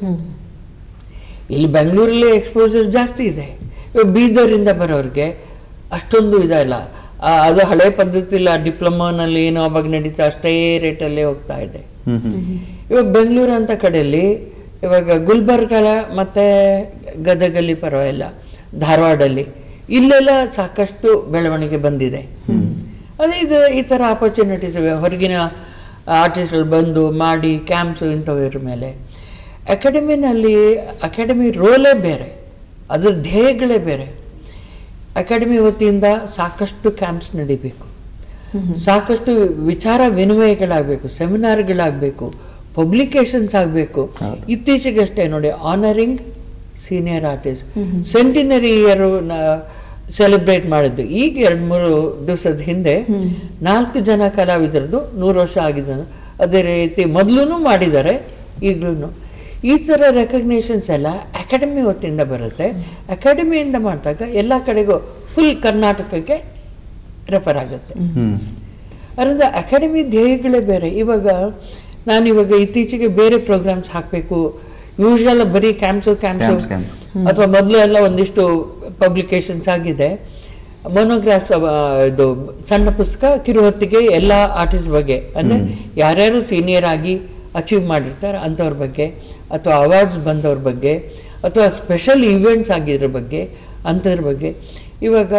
ಇಲ್ಲಿ ಬೆಂಗಳೂರಲ್ಲಿ ಎಕ್ಸ್ಪೋಜರ್ ಜಾಸ್ತಿ ಇದೆ ಇವಾಗ ಬೀದರಿಂದ ಬರೋರಿಗೆ ಅಷ್ಟೊಂದು ಇದಲ್ಲ ಆ, ಅದು ಹಳೆ ಪದ್ಧತಿಲ್ಲ ಡಿಪ್ಲೊಮಾನಲ್ಲಿ ಏನೋ ಅವಾಗ ನಡೀತಾ ಅಷ್ಟೇ ರೇಟಲ್ಲೇ ಹೋಗ್ತಾ ಇದೆ ಇವಾಗ ಬೆಂಗಳೂರು ಅಂತ ಕಡೆಯಲ್ಲಿ ಇವಾಗ ಗುಲ್ಬರ್ಗ ಮತ್ತೆ ಗದಗಲ್ಲಿ ಪರವಾಗಿಲ್ಲ ಧಾರವಾಡಲ್ಲಿ ಇಲ್ಲೆಲ್ಲ ಸಾಕಷ್ಟು ಬೆಳವಣಿಗೆ ಬಂದಿದೆ ಅದೇ ಇದು ಈ ಥರ ಆಪರ್ಚುನಿಟೀಸ್ ಇವೆ ಹೊರಗಿನ ಆರ್ಟಿಸ್ಟ್ಗಳು ಬಂದು ಮಾಡಿ ಕ್ಯಾಂಪ್ಸು ಇಂಥವ್ರ ಮೇಲೆ ಅಕಾಡೆಮಿನಲ್ಲಿ ಅಕಾಡೆಮಿ ರೋಲೇ ಬೇರೆ ಅದ್ರ ಧ್ಯೇಯಗಳೇ ಬೇರೆ ಅಕಾಡೆಮಿ ವತಿಯಿಂದ ಸಾಕಷ್ಟು ಕ್ಯಾಂಪ್ಸ್ ನಡಿಬೇಕು ಸಾಕಷ್ಟು ವಿಚಾರ ವಿನಿಮಯಗಳಾಗಬೇಕು ಸೆಮಿನಾರ್ಗಳಾಗಬೇಕು ಪಬ್ಲಿಕೇಶನ್ಸ್ ಆಗಬೇಕು ಇತ್ತೀಚೆಗಷ್ಟೇ ನೋಡಿ honouring senior artist centenary year celebrate ಮಾಡಿದ್ದು ಈಗ ಎರಡು ಮೂರು ದಿವಸದ ಹಿಂದೆ ನಾಲ್ಕು ಜನ ಕಲಾವಿದರದ್ದು ನೂರು ವರ್ಷ ಆಗಿದೆ ಅದೇ ರೀತಿ ಮೊದಲು ಮಾಡಿದ್ದಾರೆ ಈಗಲೂ ಈ ಥರ ರೆಕಗ್ನೇಷನ್ಸ್ ಎಲ್ಲ ಅಕಾಡೆಮಿ ವತಿಯಿಂದ ಬರುತ್ತೆ ಅಕಾಡೆಮಿಯಿಂದ ಮಾಡಿದಾಗ ಎಲ್ಲ ಕಡೆಗೂ ಫುಲ್ ಕರ್ನಾಟಕಕ್ಕೆ ರೆಫರ್ ಆಗುತ್ತೆ ಅದರಿಂದ ಅಕಾಡೆಮಿ ಧ್ಯೇಯಗಳೇ ಬೇರೆ ಇವಾಗ ನಾನು ಇವಾಗ ಇತ್ತೀಚೆಗೆ ಬೇರೆ ಪ್ರೋಗ್ರಾಮ್ಸ್ ಹಾಕಬೇಕು ಯೂಶಲ್ ಬರೀ ಕ್ಯಾಂಪ್ಸು ಕ್ಯಾಂಪ್ಸು Camps, camps. ಅಥವಾ ಮೊದಲು ಎಲ್ಲ ಒಂದಿಷ್ಟು ಪಬ್ಲಿಕೇಶನ್ಸ್ ಆಗಿದೆ ಮೊನೋಗ್ರಾಫ್ಸ್ ಇದು ಸಣ್ಣ ಪುಸ್ತಕ ಕಿರುಹೊತ್ತಿಗೆ ಎಲ್ಲ ಆರ್ಟಿಸ್ಟ್ ಬಗ್ಗೆ ಅಂದರೆ ಯಾರ್ಯಾರು ಸೀನಿಯರ್ ಆಗಿ ಅಚೀವ್ ಮಾಡಿರ್ತಾರೆ ಅಂಥವ್ರ ಬಗ್ಗೆ ಅಥವಾ ಅವಾರ್ಡ್ಸ್ ಬಂದವ್ರ ಬಗ್ಗೆ ಅಥವಾ ಸ್ಪೆಷಲ್ ಈವೆಂಟ್ಸ್ ಆಗಿದ್ರ ಬಗ್ಗೆ ಅಂಥದ್ರ ಬಗ್ಗೆ ಇವಾಗ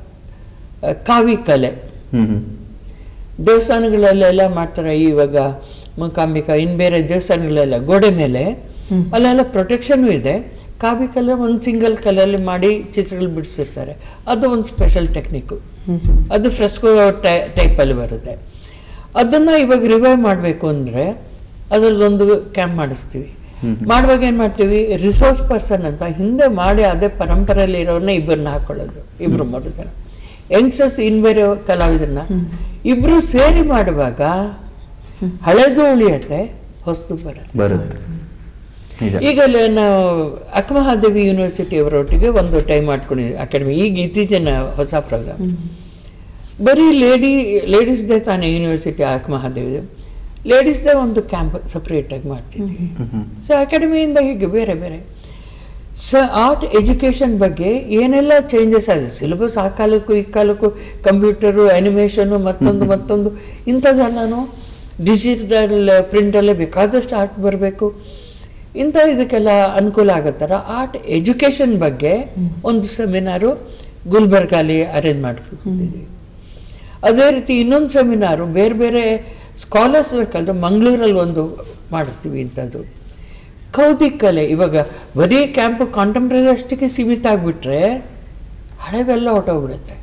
ಆ, ಕಾವಿ ಕಲೆ ಹ್ಮ್ ಹ್ಮ್ ದೇವಸ್ಥಾನಗಳಲ್ಲೆಲ್ಲ ಮಾಡ್ತಾರೆ ಇವಾಗ ಮೂಕಾಂಬಿಕಾ ಇನ್ನು ಬೇರೆ ದೇವಸ್ಥಾನಗಳೆಲ್ಲ ಗೋಡೆ ಮೇಲೆ ಅಲ್ಲೆಲ್ಲ ಪ್ರೊಟೆಕ್ಷನ್ ಇದೆ ಕಾವಿ ಕಲರ್ ಒಂದು ಸಿಂಗಲ್ ಕಲರಲ್ಲಿ ಮಾಡಿ ಚಿತ್ರಗಳು ಬಿಡಿಸಿರ್ತಾರೆ ಅದು ಒಂದು ಸ್ಪೆಷಲ್ ಟೆಕ್ನಿಕ್ಕು ಅದು ಫ್ರೆಸ್ಕೋ ಟೈಪಲ್ಲಿ ಬರುತ್ತೆ ಅದನ್ನು ಇವಾಗ ರಿವೈವ್ ಮಾಡಬೇಕು ಅಂದರೆ ಅದರದ್ದೊಂದು ಕ್ಯಾಂಪ್ ಮಾಡಿಸ್ತೀವಿ ಮಾಡುವಾಗ ಏನು ಮಾಡ್ತೀವಿ ರಿಸೋರ್ಸ್ ಪರ್ಸನ್ ಅಂತ ಹಿಂದೆ ಮಾಡಿ ಅದೇ ಪರಂಪರೆಯಲ್ಲಿ ಇರೋರನ್ನ ಇಬ್ಬರನ್ನ ಹಾಕೊಳ್ಳೋದು ಇಬ್ಬರು ಮೂರು ಜನ ಯಂಗ್ಸ್ಟರ್ಸ್ ಇನ್ ಬೇರೆ ಕಲಾವಿದರನ್ನ ಇಬ್ರು ಸೇರಿ ಮಾಡುವಾಗ ಹಳೆದು ಉಳಿಯತ್ತೆ ಹೊಸದು ಬರುತ್ತೆ ಬರುತ್ತೆ ನಿಜ ಈಗ ಅಲ್ಲಿ ನಾವು ಅಕ್ಕಮಹಾದೇವಿ ಯೂನಿವರ್ಸಿಟಿ ಅವರೊಟ್ಟಿಗೆ ಒಂದು ಟೈಮ್ ಮಾಡ್ಕೊಂಡಿದ್ವಿ ಅಕಾಡೆಮಿ ಈಗ ಇತ್ತೀಚಿನ ಹೊಸ ಪ್ರೋಗ್ರಾಮ್ ಬರೀ ಲೇಡಿ ಲೇಡೀಸ್ದೇ ತಾನೇ ಯೂನಿವರ್ಸಿಟಿ ಅಕ್ಕಮಹಾದೇವಿ ಲೇಡೀಸ್ದೇ ಒಂದು ಕ್ಯಾಂಪ್ ಸಪ್ರೇಟಾಗಿ ಮಾಡ್ತಿದ್ವಿ ಸೊ ಅಕಾಡೆಮಿಯಿಂದ ಹೀಗೆ ಬೇರೆ ಬೇರೆ ಸ ಆರ್ಟ್ ಎಜುಕೇಷನ್ ಬಗ್ಗೆ ಏನೆಲ್ಲ ಚೇಂಜಸ್ ಆಗಿದೆ ಸಿಲೆಬಸ್ ಆ ಕಾಲಕ್ಕೂ ಈ ಕಾಲಕ್ಕೂ ಕಂಪ್ಯೂಟರು ಆ್ಯನಿಮೇಷನು ಮತ್ತೊಂದು ಮತ್ತೊಂದು ಇಂಥದ್ದೆಲ್ಲನೂ ಡಿಜಿಟಲ್ ಪ್ರಿಂಟಲ್ಲೇ ಬೇಕಾದಷ್ಟು ಆರ್ಟ್ ಬರಬೇಕು ಇಂಥ ಇದಕ್ಕೆಲ್ಲ ಅನುಕೂಲ ಆಗತ್ತಾರ ಆರ್ಟ್ ಎಜುಕೇಷನ್ ಬಗ್ಗೆ ಒಂದು ಸೆಮಿನಾರು ಗುಲ್ಬರ್ಗಾಲಿ ಅರೇಂಜ್ ಮಾಡ್ಕೊತಿದ್ದೀವಿ ಅದೇ ರೀತಿ ಇನ್ನೊಂದು ಸೆಮಿನಾರು ಬೇರೆ ಬೇರೆ ಸ್ಕಾಲರ್ಸ್ ಕಳೆದು ಮಂಗಳೂರಲ್ಲಿ ಒಂದು ಮಾಡ್ತೀವಿ ಇಂಥದ್ದು ಕೌದಿ ಕಲೆ ಇವಾಗ ಬರೀ ಕ್ಯಾಂಪ್ ಕಾಂಟೆಂಪ್ರರಿ ಅಷ್ಟಕ್ಕೆ ಸೀಮಿತ ಆಗಿಬಿಟ್ರೆ ಹಳೆವೆಲ್ಲ ಹೊಟ್ಟೋಗ್ಬಿಡುತ್ತೆ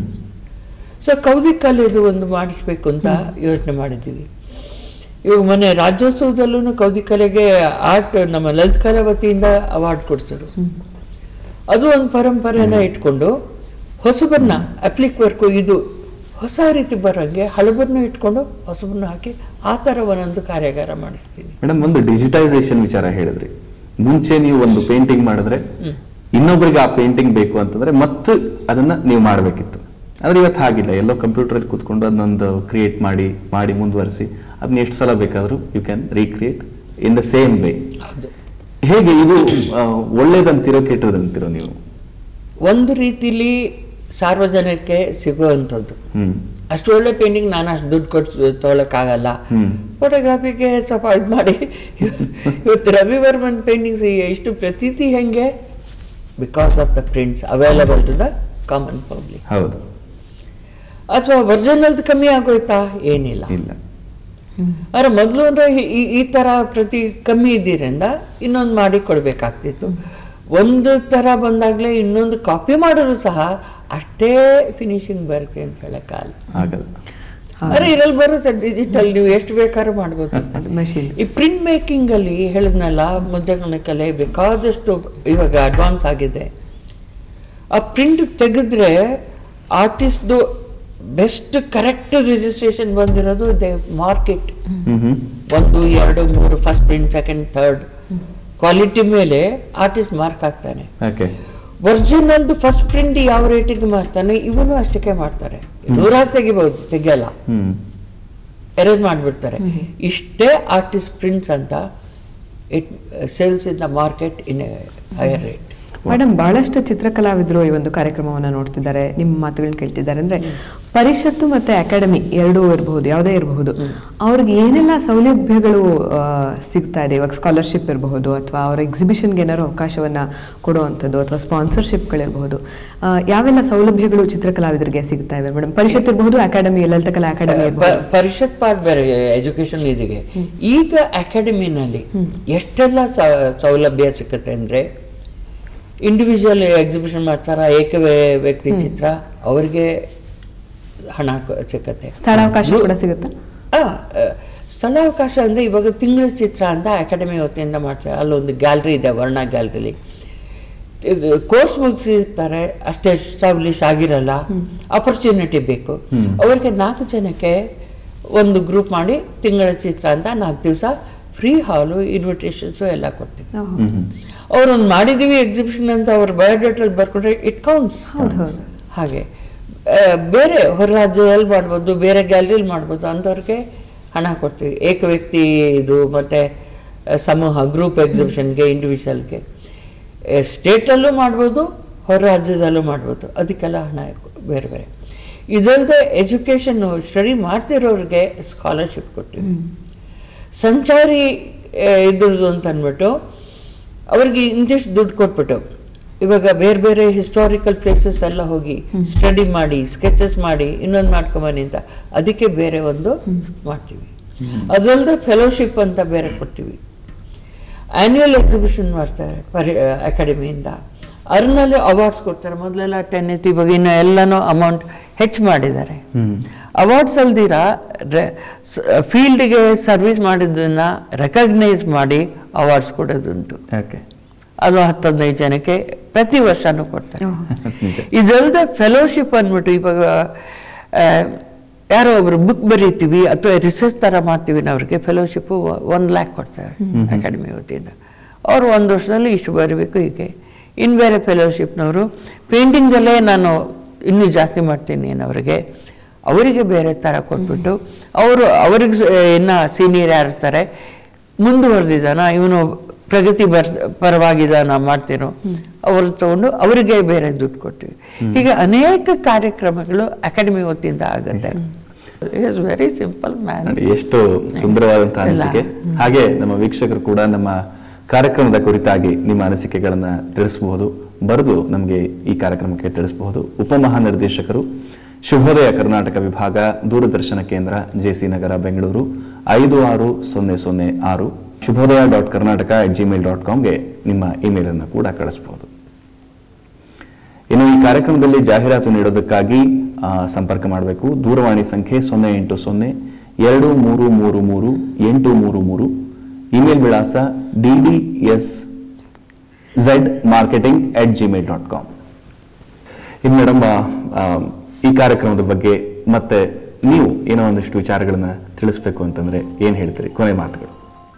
ಸೊ ಕೌದಿ ಕಲೆದು ಒಂದು ಮಾಡಿಸ್ಬೇಕು ಅಂತ ಯೋಚನೆ ಮಾಡಿದ್ದೀವಿ ಇವಾಗ ಮೊನ್ನೆ ರಾಜ್ಯೋತ್ಸವದಲ್ಲೂ ಕೌದಿ ಕಲೆಗೆ ಆರ್ಟ್ ನಮ್ಮ ಲಲಿತ ಕಲಾ ವತಿಯಿಂದ ಅವಾರ್ಡ್ ಕೊಡ್ಸರು ಅದು ಒಂದು ಪರಂಪರೆನ ಇಟ್ಕೊಂಡು ಹೊಸಬನ್ನ ಅಪ್ಲಿಕ್ ವರ್ಕು ಇದು ಹೊಸ ರೀತಿ ಬರೋಂಗೆ ಹಳಬರನ್ನು ಇಟ್ಕೊಂಡು ಹೊಸಬನ್ನ ಹಾಕಿ ಆ ಥರ ಒಂದೊಂದು ಕಾರ್ಯಾಗಾರ ಮಾಡಿಸ್ತೀನಿ ಮೇಡಮ್ ಒಂದು ಡಿಜಿಟೈಸೇಷನ್ ವಿಚಾರ ಹೇಳಿದ್ರಿ ಮುಂಚೆ ನೀವು ಒಂದು ಪೇಂಟಿಂಗ್ ಮಾಡಿದ್ರೆ ಇನ್ನೊಬ್ಬರಿಗೆ ಆ ಪೇಂಟಿಂಗ್ ಬೇಕು ಅಂತಂದ್ರೆ ಮತ್ತೆ ಅದನ್ನ ನೀವು ಮಾಡಬೇಕಿತ್ತು ಆದ್ರೆ ಇವತ್ತು ಹಾಗಿಲ್ಲ ಎಲ್ಲೋ ಕಂಪ್ಯೂಟರ್ ಕೂತ್ಕೊಂಡು ಅದನ್ನೊಂದು ಕ್ರಿಯೇಟ್ ಮಾಡಿ ಮಾಡಿ ಮುಂದುವರಿಸಿ ಅದನ್ನ ಎಷ್ಟು ಸಲ ಬೇಕಾದ್ರೂ you can recreate in the same way ಹೌದು ಹೇಗೆ ಇದು ಆ, ಒಳ್ಳೇದಂತೀರೋ ಕೆಟ್ಟದಂತೀರೋ ನೀವು ಒಂದು ರೀತಿಲಿ ಸಾರ್ವಜನಿಕರಿಗೆ ಸಿಗುವಂಥದ್ದು ಹ್ಮ್ ಅಷ್ಟು ಒಳ್ಳೆ ಪೇಂಟಿಂಗ್ ನಾನು ಅಷ್ಟು ದುಡ್ಡು ಕೊಟ್ಟು ತೊಗೊಳಕ್ಕಾಗಲ್ಲ ಹ್ಮ್. ಫೋಟೋಗ್ರಾಫಿಗೆ ಸ್ವಲ್ಪ ಇದು ಮಾಡಿ ಇವತ್ತು ರವಿವರ್ಮನ್ ಪೇಂಟಿಂಗ್ಸ್ ಎಷ್ಟು ಪ್ರತೀತಿ ಹೆಂಗೆ because of the prints available to the common public ಹೌದು ಅಥವಾ ಒರಿಜಿನಲ್ದು ಕಮ್ಮಿ ಆಗೋಯ್ತಾ ಏನಿಲ್ಲ ಇಲ್ಲ ಆದ್ರೆ ಮೊದಲು ಅಂದ್ರೆ ಈ- ಈ- ಈ ತರ ಪ್ರತಿ ಕಮ್ಮಿ ಇದ್ದೀರಿಂದ ಇನ್ನೊಂದು ಮಾಡಿ ಕೊಡ್ಬೇಕಾಗ್ತಿತ್ತು ಒಂದು ತರ ಬಂದಾಗ್ಲೇ ಇನ್ನೊಂದು ಕಾಪಿ ಮಾಡಿದ್ರು ಸಹ ಅಷ್ಟೇ ಫಿನಿಶಿಂಗ್ ಬರುತ್ತೆ ಅಂತ ಹೇಳಕ್ಕಾಗಲ್ಲ ಆಗಲ್ಲ ಅರೆ ಇದ್ರಲ್ಲಿ ಬರುತ್ತೆ ಡಿಜಿಟಲ್ ನೀವು ಎಷ್ಟು ಬೇಕಾದ್ರೂ ಮಾಡ್ಬೋದು ಅದು machine. ಈ ಪ್ರಿಂಟ್ ಮೇಕಿಂಗ್ ಅಲ್ಲಿ ಹೇಳಿದ್ನಲ್ಲ ಮುದ್ರಣೆ ಕಲೆ ಬೇಕಾದಷ್ಟು ಇವಾಗ ಅಡ್ವಾನ್ಸ್ ಆಗಿದೆ ಆ ಪ್ರಿಂಟ್ ತೆಗೆದ್ರೆ ಆರ್ಟಿಸ್ಟ್ದು ಬೆಸ್ಟ್ ಕರೆಕ್ಟ್ ರಿಜಿಸ್ಟ್ರೇಷನ್ ಬಂದಿರೋದು ದೇ ಮಾರ್ಕೆಟ್ ಹ್ಮ್ ಹ್ಮ್ ಒಂದು ಎರಡು ಮೂರು first print second third quality ಮೇಲೆ ಆರ್ಟಿಸ್ಟ್ ಮಾರ್ಕ್ ಹಾಕ್ತಾನೆ ಓಕೆ ಒರಿಜಿನಲ್ದು ಫಸ್ಟ್ ಪ್ರಿಂಟ್ ಯಾವ ರೇಟಿಗೆ ಮಾಡ್ತಾನೆ ಇವನು ಅಷ್ಟಕ್ಕೆ ಮಾಡ್ತಾರೆ ನೂರಾರು ತೆಗಿಬಹುದು ತೆಗಿಯಲ್ಲ ಹ್ಮ್ ಅರೇಂಜ್ ಮಾಡಿಬಿಡ್ತಾರೆ ಇಷ್ಟೇ ಆರ್ಟಿಸ್ಟ್ ಪ್ರಿಂಟ್ಸ್ ಅಂತ it sales in the market in higher rate madam ಬಹಳಷ್ಟು ಚಿತ್ರಕಲಾವಿದರು ಈ ಒಂದು ಕಾರ್ಯಕ್ರಮವನ್ನ ನೋಡ್ತಿದ್ದಾರೆ ನಿಮ್ಮ ಮಾತುಗಳನ್ನ ಕೇಳ್ತಿದ್ದಾರೆ ಅಂದ್ರೆ ಪರಿಷತ್ತು ಮತ್ತೆ ಅಕಾಡೆಮಿ ಎರಡೂ ಇರಬಹುದು ಯಾವುದೇ ಇರಬಹುದು ಅವ್ರಿಗೆ ಏನೆಲ್ಲ ಸೌಲಭ್ಯಗಳು ಆ, ಸಿಗ್ತಾ ಇದೆ ಇವಾಗ ಸ್ಕಾಲರ್ಶಿಪ್ ಇರಬಹುದು ಅಥವಾ ಅವ್ರ ಎಕ್ಸಿಬಿಷನ್ಗೆ ಏನಾದ್ರು ಅವಕಾಶವನ್ನ ಕೊಡುವಂಥದ್ದು ಅಥವಾ ಸ್ಪಾನ್ಸರ್ಶಿಪ್ಗಳಿರಬಹುದು ಯಾವೆಲ್ಲ ಸೌಲಭ್ಯಗಳು ಚಿತ್ರಕಲಾವಿದರಿಗೆ ಸಿಗ್ತಾ ಇವೆ ಮೇಡಮ್ ಪರಿಷತ್ ಇರಬಹುದು ಅಕಾಡೆಮಿ ಲಲಿತ ಕಲಾ ಅಕಾಡೆಮಿ ಪ- ಇರಬಹುದು ಪರಿಷತ್ ಪಾರ್ಟ್ ಬೇರೆ ಎಜುಕೇಶನ್ ಇದಿಗೆ ಈಗ ಅಕಾಡೆಮಿನಲ್ಲಿ ಎಷ್ಟೆಲ್ಲ ಸ- ಸೌಲಭ್ಯ ಸಿಕ್ಕತ್ತೆ ಅಂದ್ರೆ ಇಂಡಿವಿಜುವಲ್ ಎಕ್ಸಿಬಿಷನ್ ಮಾಡ್ತಾರ ಏಕ ವ್ಯ- ವ್ಯಕ್ತಿ ಚಿತ್ರ ಅವರಿಗೆ ಹಣ ಕ- ಸಿಕ್ಕತ್ತೆ ಸ್ಥಳಾವಕಾಶ ಕೂಡ ಸಿಗುತ್ತಾ ಆ, ಆ, ಸ್ಥಳಾವಕಾಶ ಅಂದರೆ ಇವಾಗ ತಿಂಗಳ ಚಿತ್ರ ಅಂತ ಅಕಾಡೆಮಿ ವತಿಯಿಂದ ಮಾಡ್ತಾರೆ ಅಲ್ಲೊಂದು ಗ್ಯಾಲರಿ ಇದೆ ವರ್ಣ ಗ್ಯಾಲರಿಲಿ ಕೋರ್ಸ್ ಮುಗಿಸಿರ್ತಾರೆ ಅಷ್ಟೇ ಎಸ್ಟಾಬ್ಲಿಷ್ ಆಗಿರಲ್ಲ ಆಪರ್ಚುನಿಟಿ ಬೇಕು ಅವರಿಗೆ ನಾಲ್ಕು ಜನಕ್ಕೆ ಒಂದು ಗ್ರೂಪ್ ಮಾಡಿ ತಿಂಗಳ ಚಿತ್ರ ಅಂತ ನಾಲ್ಕು ದಿವಸ ಫ್ರೀ ಹಾಲು ಇನ್ವಿಟೇಷನ್ಸು ಎಲ್ಲ ಕೊಡ್ತೀವಿ ಓಹೋ. ಹ್ಮ್ ಹ್ಮ್ ಅವ್ರೊಂದು ಮಾಡಿದೀವಿ ಎಕ್ಸಿಬಿಷನ್ ಅಂತ ಅವ್ರ ಬಯೋಡೇಟಲ್ಲಿ ಬರ್ಕೊಂಡ್ರೆ ಇಟ್ ಕೌಂಟ್ಸ್ ಹಾಗೆ ಆ, ಬೇರೆ ಹೊರ ರಾಜ್ಯದಲ್ಲಿ ಮಾಡ್ಬೋದು ಬೇರೆ ಗ್ಯಾಲರಿಲಿ ಮಾಡ್ಬೋದು ಅಂಥವ್ರಿಗೆ ಹಣ ಕೊಡ್ತೀವಿ ಏಕ ವ್ಯಕ್ತಿ ಇದು ಮತ್ತು ಸಮೂಹ ಗ್ರೂಪ್ ಎಕ್ಸಿಬಿಷನ್ಗೆ ಇಂಡಿವಿಜುವಲ್ಗೆ ಸ್ಟೇಟಲ್ಲೂ ಮಾಡ್ಬೋದು ಹೊರ ರಾಜ್ಯದಲ್ಲೂ ಮಾಡ್ಬೋದು ಅದಕ್ಕೆಲ್ಲ ಹಣ ಬೇರೆ ಬೇರೆ ಇದಲ್ಲದೆ ಎಜುಕೇಷನ್ನು ಸ್ಟಡಿ ಮಾಡ್ತಿರೋರಿಗೆ ಸ್ಕಾಲರ್ಶಿಪ್ ಕೊಡ್ತೀವಿ ಸಂಚಾರಿ ಆ, ಇದ್ರದ್ದು ಅಂತ ಅಂದ್ಬಿಟ್ಟು ಅವ್ರಿಗೆ ಇಂತಿಷ್ಟು ದುಡ್ಡು ಕೊಟ್ಬಿಟ್ಟು ಇವಾಗ ಬೇರೆ ಬೇರೆ ಹಿಸ್ಟಾರಿಕಲ್ ಪ್ಲೇಸಸ್ ಎಲ್ಲ ಹೋಗಿ ಸ್ಟಡಿ ಮಾಡಿ ಸ್ಕೆಚಸ್ ಮಾಡಿ ಇನ್ನೊಂದು ಮಾಡ್ಕೊಂಬನ್ನಿ ಅಂತ ಅದಕ್ಕೆ ಬೇರೆ ಒಂದು ಮಾಡ್ತೀವಿ ಅದಲ್ಲದೆ ಫೆಲೋಶಿಪ್ ಅಂತ ಬೇರೆ ಕೊಡ್ತೀವಿ ಆನ್ಯುವಲ್ ಎಕ್ಸಿಬಿಷನ್ ಮಾಡ್ತಾರೆ ಪರಿ ಅಕಾಡೆಮಿಯಿಂದ ಅರ್ನಲ್ಲಿ ಅವಾರ್ಡ್ಸ್ ಕೊಡ್ತಾರೆ ಮೊದಲೆಲ್ಲ ಟೆನ್ ಇತ್ತು ಇವಾಗ ಇನ್ನು ಎಲ್ಲನೂ ಅಮೌಂಟ್ ಹೆಚ್ಚು ಮಾಡಿದ್ದಾರೆ ಅವಾರ್ಡ್ಸ್ ಅಲ್ದಿರ ಫೀಲ್ಡ್ಗೆ ಸರ್ವಿಸ್ ಮಾಡಿದ್ದನ್ನ ರೆಕಗ್ನೈಸ್ ಮಾಡಿ ಅವಾರ್ಡ್ಸ್ ಕೊಡೋದುಂಟು ಓಕೆ ಅದು ಹತ್ತು ಹದಿನೈದು ಜನಕ್ಕೆ ಪ್ರತಿ ವರ್ಷನೂ ಕೊಡ್ತಾರೆ ನಿಜ ಇದಲ್ಲದೆ ಫೆಲೋಶಿಪ್ ಅಂದ್ಬಿಟ್ಟು ಇವಾಗ ಆ, ಯಾರೋ ಒಬ್ರು ಬುಕ್ ಬರೀತೀವಿ ಅಥವಾ ರಿಸರ್ಚ್ ಥರ ಮಾಡ್ತೀವಿ ಅವ್ರಿಗೆ ಫೆಲೋಶಿಪ್ಪು ಒನ್ ಲ್ಯಾಕ್ ಕೊಡ್ತಾರೆ ಅಕಾಡೆಮಿ ವತಿಯಿಂದ ಅವರು ಒಂದು ವರ್ಷದಲ್ಲಿ ಇಷ್ಟು ಬರೀಬೇಕು ಹೀಗೆ ಇನ್ನು ಬೇರೆ ಫೆಲೋಶಿಪ್ನವರು ಪೇಂಟಿಂಗಲ್ಲೇ ನಾನು ಇನ್ನೂ ಜಾಸ್ತಿ ಮಾಡ್ತೀನಿ ಅನ್ನೋರಿಗೆ ಅವರಿಗೆ ಬೇರೆ ಥರ ಕೊಟ್ಬಿಟ್ಟು ಅವರು ಅವ್ರಿಗೆ ಸ- ಇನ್ನು ಸೀನಿಯರ್ ಯಾರು ಇರ್ತಾರೆ ಮುಂದುವರೆದಿದ್ದಾನ ಇವನು ಪ್ರಗತಿ ಬರ್ ಪರವಾಗಿದ ನಾವು ಮಾಡ್ತೀರೋ ಅವರು ತಗೊಂಡು ಅವರಿಗೆ ಬೇರೆ ದುಡ್ಡು ಕೊಡ್ತೀವಿ ಹೀಗೆ ಅನೇಕ ಕಾರ್ಯಕ್ರಮಗಳು ಅಕಾಡೆಮಿ ವತಿಯಿಂದ ಆಗುತ್ತೆ ಇಸ್ ವೆರಿ ಸಿಂಪಲ್ ಮ್ಯಾನ್ ನೋಡಿ ಎಷ್ಟು ಸುಂದರವಾದಂತಹ ಅನಿಸಿಕೆ ಹಾಗೆ ನಮ್ಮ ವೀಕ್ಷಕರು ಕೂಡ ನಮ್ಮ ಕಾರ್ಯಕ್ರಮದ ಕುರಿತಾಗಿ ನಿಮ್ಮ ಅನಿಸಿಕೆಗಳನ್ನ ತಿಳಿಸಬಹುದು ಬರೆದು ನಮಗೆ ಈ ಕಾರ್ಯಕ್ರಮಕ್ಕೆ ತಿಳಿಸಬಹುದು ಉಪಮಹಾನಿರ್ದೇಶಕರು ಶುಭೋದಯ ಕರ್ನಾಟಕ ವಿಭಾಗ ದೂರದರ್ಶನ ಕೇಂದ್ರ ಜೆಸಿ ನಗರ ಬೆಂಗಳೂರು ಐದು ಆರು ಸೊನ್ನೆ ಸೊನ್ನೆ ಆರು ಶುಭೋದಯ dot Karnataka at Gmail dot ಕಾಮ್ಗೆ ನಿಮ್ಮ ಇಮೇಲ್ ಅನ್ನು ಕೂಡ ಕಳಿಸಬಹುದು ಇನ್ನು ಈ ಕಾರ್ಯಕ್ರಮದಲ್ಲಿ ಜಾಹೀರಾತು ನೀಡೋದಕ್ಕಾಗಿ ಆ, ಸಂಪರ್ಕ ಮಾಡಬೇಕು ದೂರವಾಣಿ ಸಂಖ್ಯೆ ಸೊನ್ನೆ ಎಂಟು ಸೊನ್ನೆ ಎರಡು ಮೂರು ಮೂರು ಮೂರು ಎಂಟು ಮೂರು ಮೂರು ಇಮೇಲ್ ವಿಳಾಸ D D S Z marketing at Gmail dot com ಇನ್ನು ಮೇಡಮ್ ಈ ಕಾರ್ಯಕ್ರಮದ ಬಗ್ಗೆ ಮತ್ತೆ ನೀವು ಏನೋ ಒಂದಷ್ಟು ವಿಚಾರಗಳನ್ನ ತಿಳಿಸ್ಬೇಕು ಅಂತಂದ್ರೆ ಏನ್ ಹೇಳ್ತೀರಿ ಕೊನೆ ಮಾತುಗಳು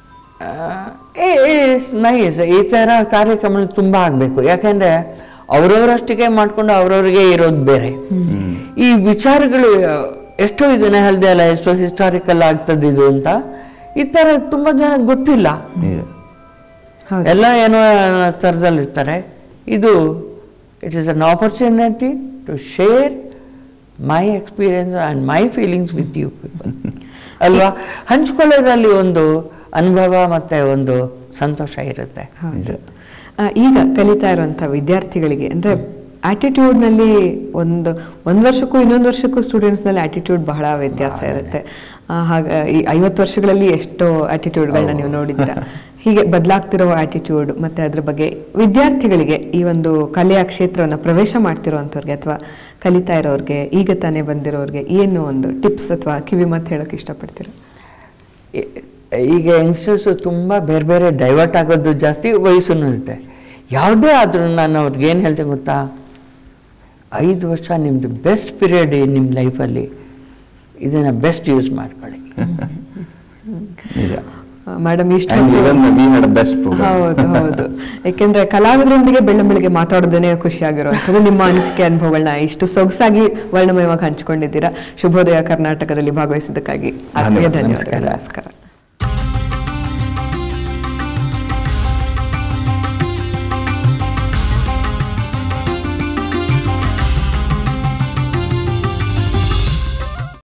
ಇಟ್ಸ್ ನೈಸ್ ಈ ಥರ ಕಾರ್ಯಕ್ರಮ ತುಂಬ ಆಗಬೇಕು ಯಾಕಂದ್ರೆ ಅವ್ರವ್ರಷ್ಟಿಗೆ ಮಾಡ್ಕೊಂಡು ಅವ್ರವ್ರಿಗೆ ಇರೋದು ಬೇರೆ ಈ ವಿಚಾರಗಳು ಎಷ್ಟೋ ಇದನ್ನ ಹೇಳ್ದೆ ಅಲ್ಲ ಎಷ್ಟೋ ಹಿಸ್ಟಾರಿಕಲ್ ಆಗ್ತದೆ ಇದು ಅಂತ ಈ ಥರ ತುಂಬ ಜನ ಗೊತ್ತಿಲ್ಲ ನಿಜ. ಹೌದು. ಎಲ್ಲ ಏನೋ ಥರದಲ್ಲಿ ಇರ್ತಾರೆ ಇದು it is an opportunity to share my experience and my feelings with you people ಅಲ್ವಾ ಹಂಚ್ಕೊಳ್ಳೋದ್ರಲ್ಲಿ ಒಂದು ಅನುಭವ ಮತ್ತೆ ಒಂದು ಸಂತೋಷ ಇರುತ್ತೆ ನಿಜ. ಆ, ಈಗ ಕಲಿತಾ ಇರುವಂತ ವಿದ್ಯಾರ್ಥಿಗಳಿಗೆ ಅಂದ್ರೆ attitude ನಲ್ಲಿ ಒಂದು ಒಂದ್ ವರ್ಷಕ್ಕೂ ಇನ್ನೊಂದು ವರ್ಷಕ್ಕೂ ಸ್ಟೂಡೆಂಟ್ಸ್ ನಲ್ಲಿ ಆಟಿಟ್ಯೂಡ್ ಬಹಳ ವ್ಯತ್ಯಾಸ ಇರುತ್ತೆ ಆ, ಹಾಗ ಈ ಐವತ್ತು ವರ್ಷಗಳಲ್ಲಿ ಎಷ್ಟೋ ಆಟಿಟ್ಯೂಡ್ಗಳನ್ನ ನೀವು ನೋಡಿದ್ದೀರಾ ಹೀಗೆ ಬದಲಾಗ್ತಿರೋ ಆಟಿಟ್ಯೂಡ್ ಮತ್ತೆ ಅದ್ರ ಬಗ್ಗೆ ವಿದ್ಯಾರ್ಥಿಗಳಿಗೆ ಈ ಒಂದು ಕಲೆಯ ಕ್ಷೇತ್ರವನ್ನ ಪ್ರವೇಶ ಮಾಡ್ತಿರೋಂಥವ್ರಿಗೆ ಅಥವಾ ಕಲಿತಾ ಇರೋರ್ಗೆ ಈಗ ತಾನೇ ಬಂದಿರೋರ್ಗೆ ಏನು ಒಂದು ಟಿಪ್ಸ್ ಅಥವಾ ಕಿವಿ ಮಾತು ಹೇಳೋಕೆ ಇಷ್ಟಪಡ್ತೀರಾ ಈ- ಈಗ ಯಂಗ್ಸ್ಟರ್ಸು ತುಂಬ ಬೇರೆ ಬೇರೆ ಡೈವರ್ಟ್ ಆಗೋದು ಜಾಸ್ತಿ ವಯಸ್ಸು ಇರುತ್ತೆ ಯಾವುದೇ ಆದರೂ ನಾನು ಅವ್ರಿಗೆ ಏನು ಹೇಳ್ತೇನೆ ಗೊತ್ತಾ ಐದು ವರ್ಷ ನಿಮ್ಮದು ಬೆಸ್ಟ್ ಪೀರಿಯಡ್ ನಿಮ್ಮ ಲೈಫಲ್ಲಿ ಇದನ್ನು ಬೆಸ್ಟ್ ಯೂಸ್ ಮಾಡ್ಕೊಳ್ಳಿ ನಿಜ ಮೇಡಮ್ ಇಷ್ಟ And even we had a best program. ಹೌದು ಹೌದು ಯಾಕೆಂದ್ರೆ ಕಲಾವಿದರೊಂದಿಗೆ ಬೆಳ್ಳ ಬೆಳಿಗ್ಗೆ ಮಾತಾಡೋದೇನೆ ಖುಷಿಯಾಗಿರುವಂಥದ್ದು ನಿಮ್ಮ ಅನಿಸಿಕೆ ಅನುಭವಗಳನ್ನ ಇಷ್ಟು ಸೊಗಸಾಗಿ ವರ್ಣಮಯವಾಗಿ ಹಂಚಿಕೊಂಡಿದ್ದೀರಾ ಶುಭೋದಯ ಕರ್ನಾಟಕದಲ್ಲಿ ಭಾಗವಹಿಸಿದ್ದಕ್ಕಾಗಿ ಆತ್ಮೀಯ ಧನ್ಯವಾದ. ಧನ್ಯವಾದಗಳು ನಮಸ್ಕಾರ. ನಮಸ್ಕಾರ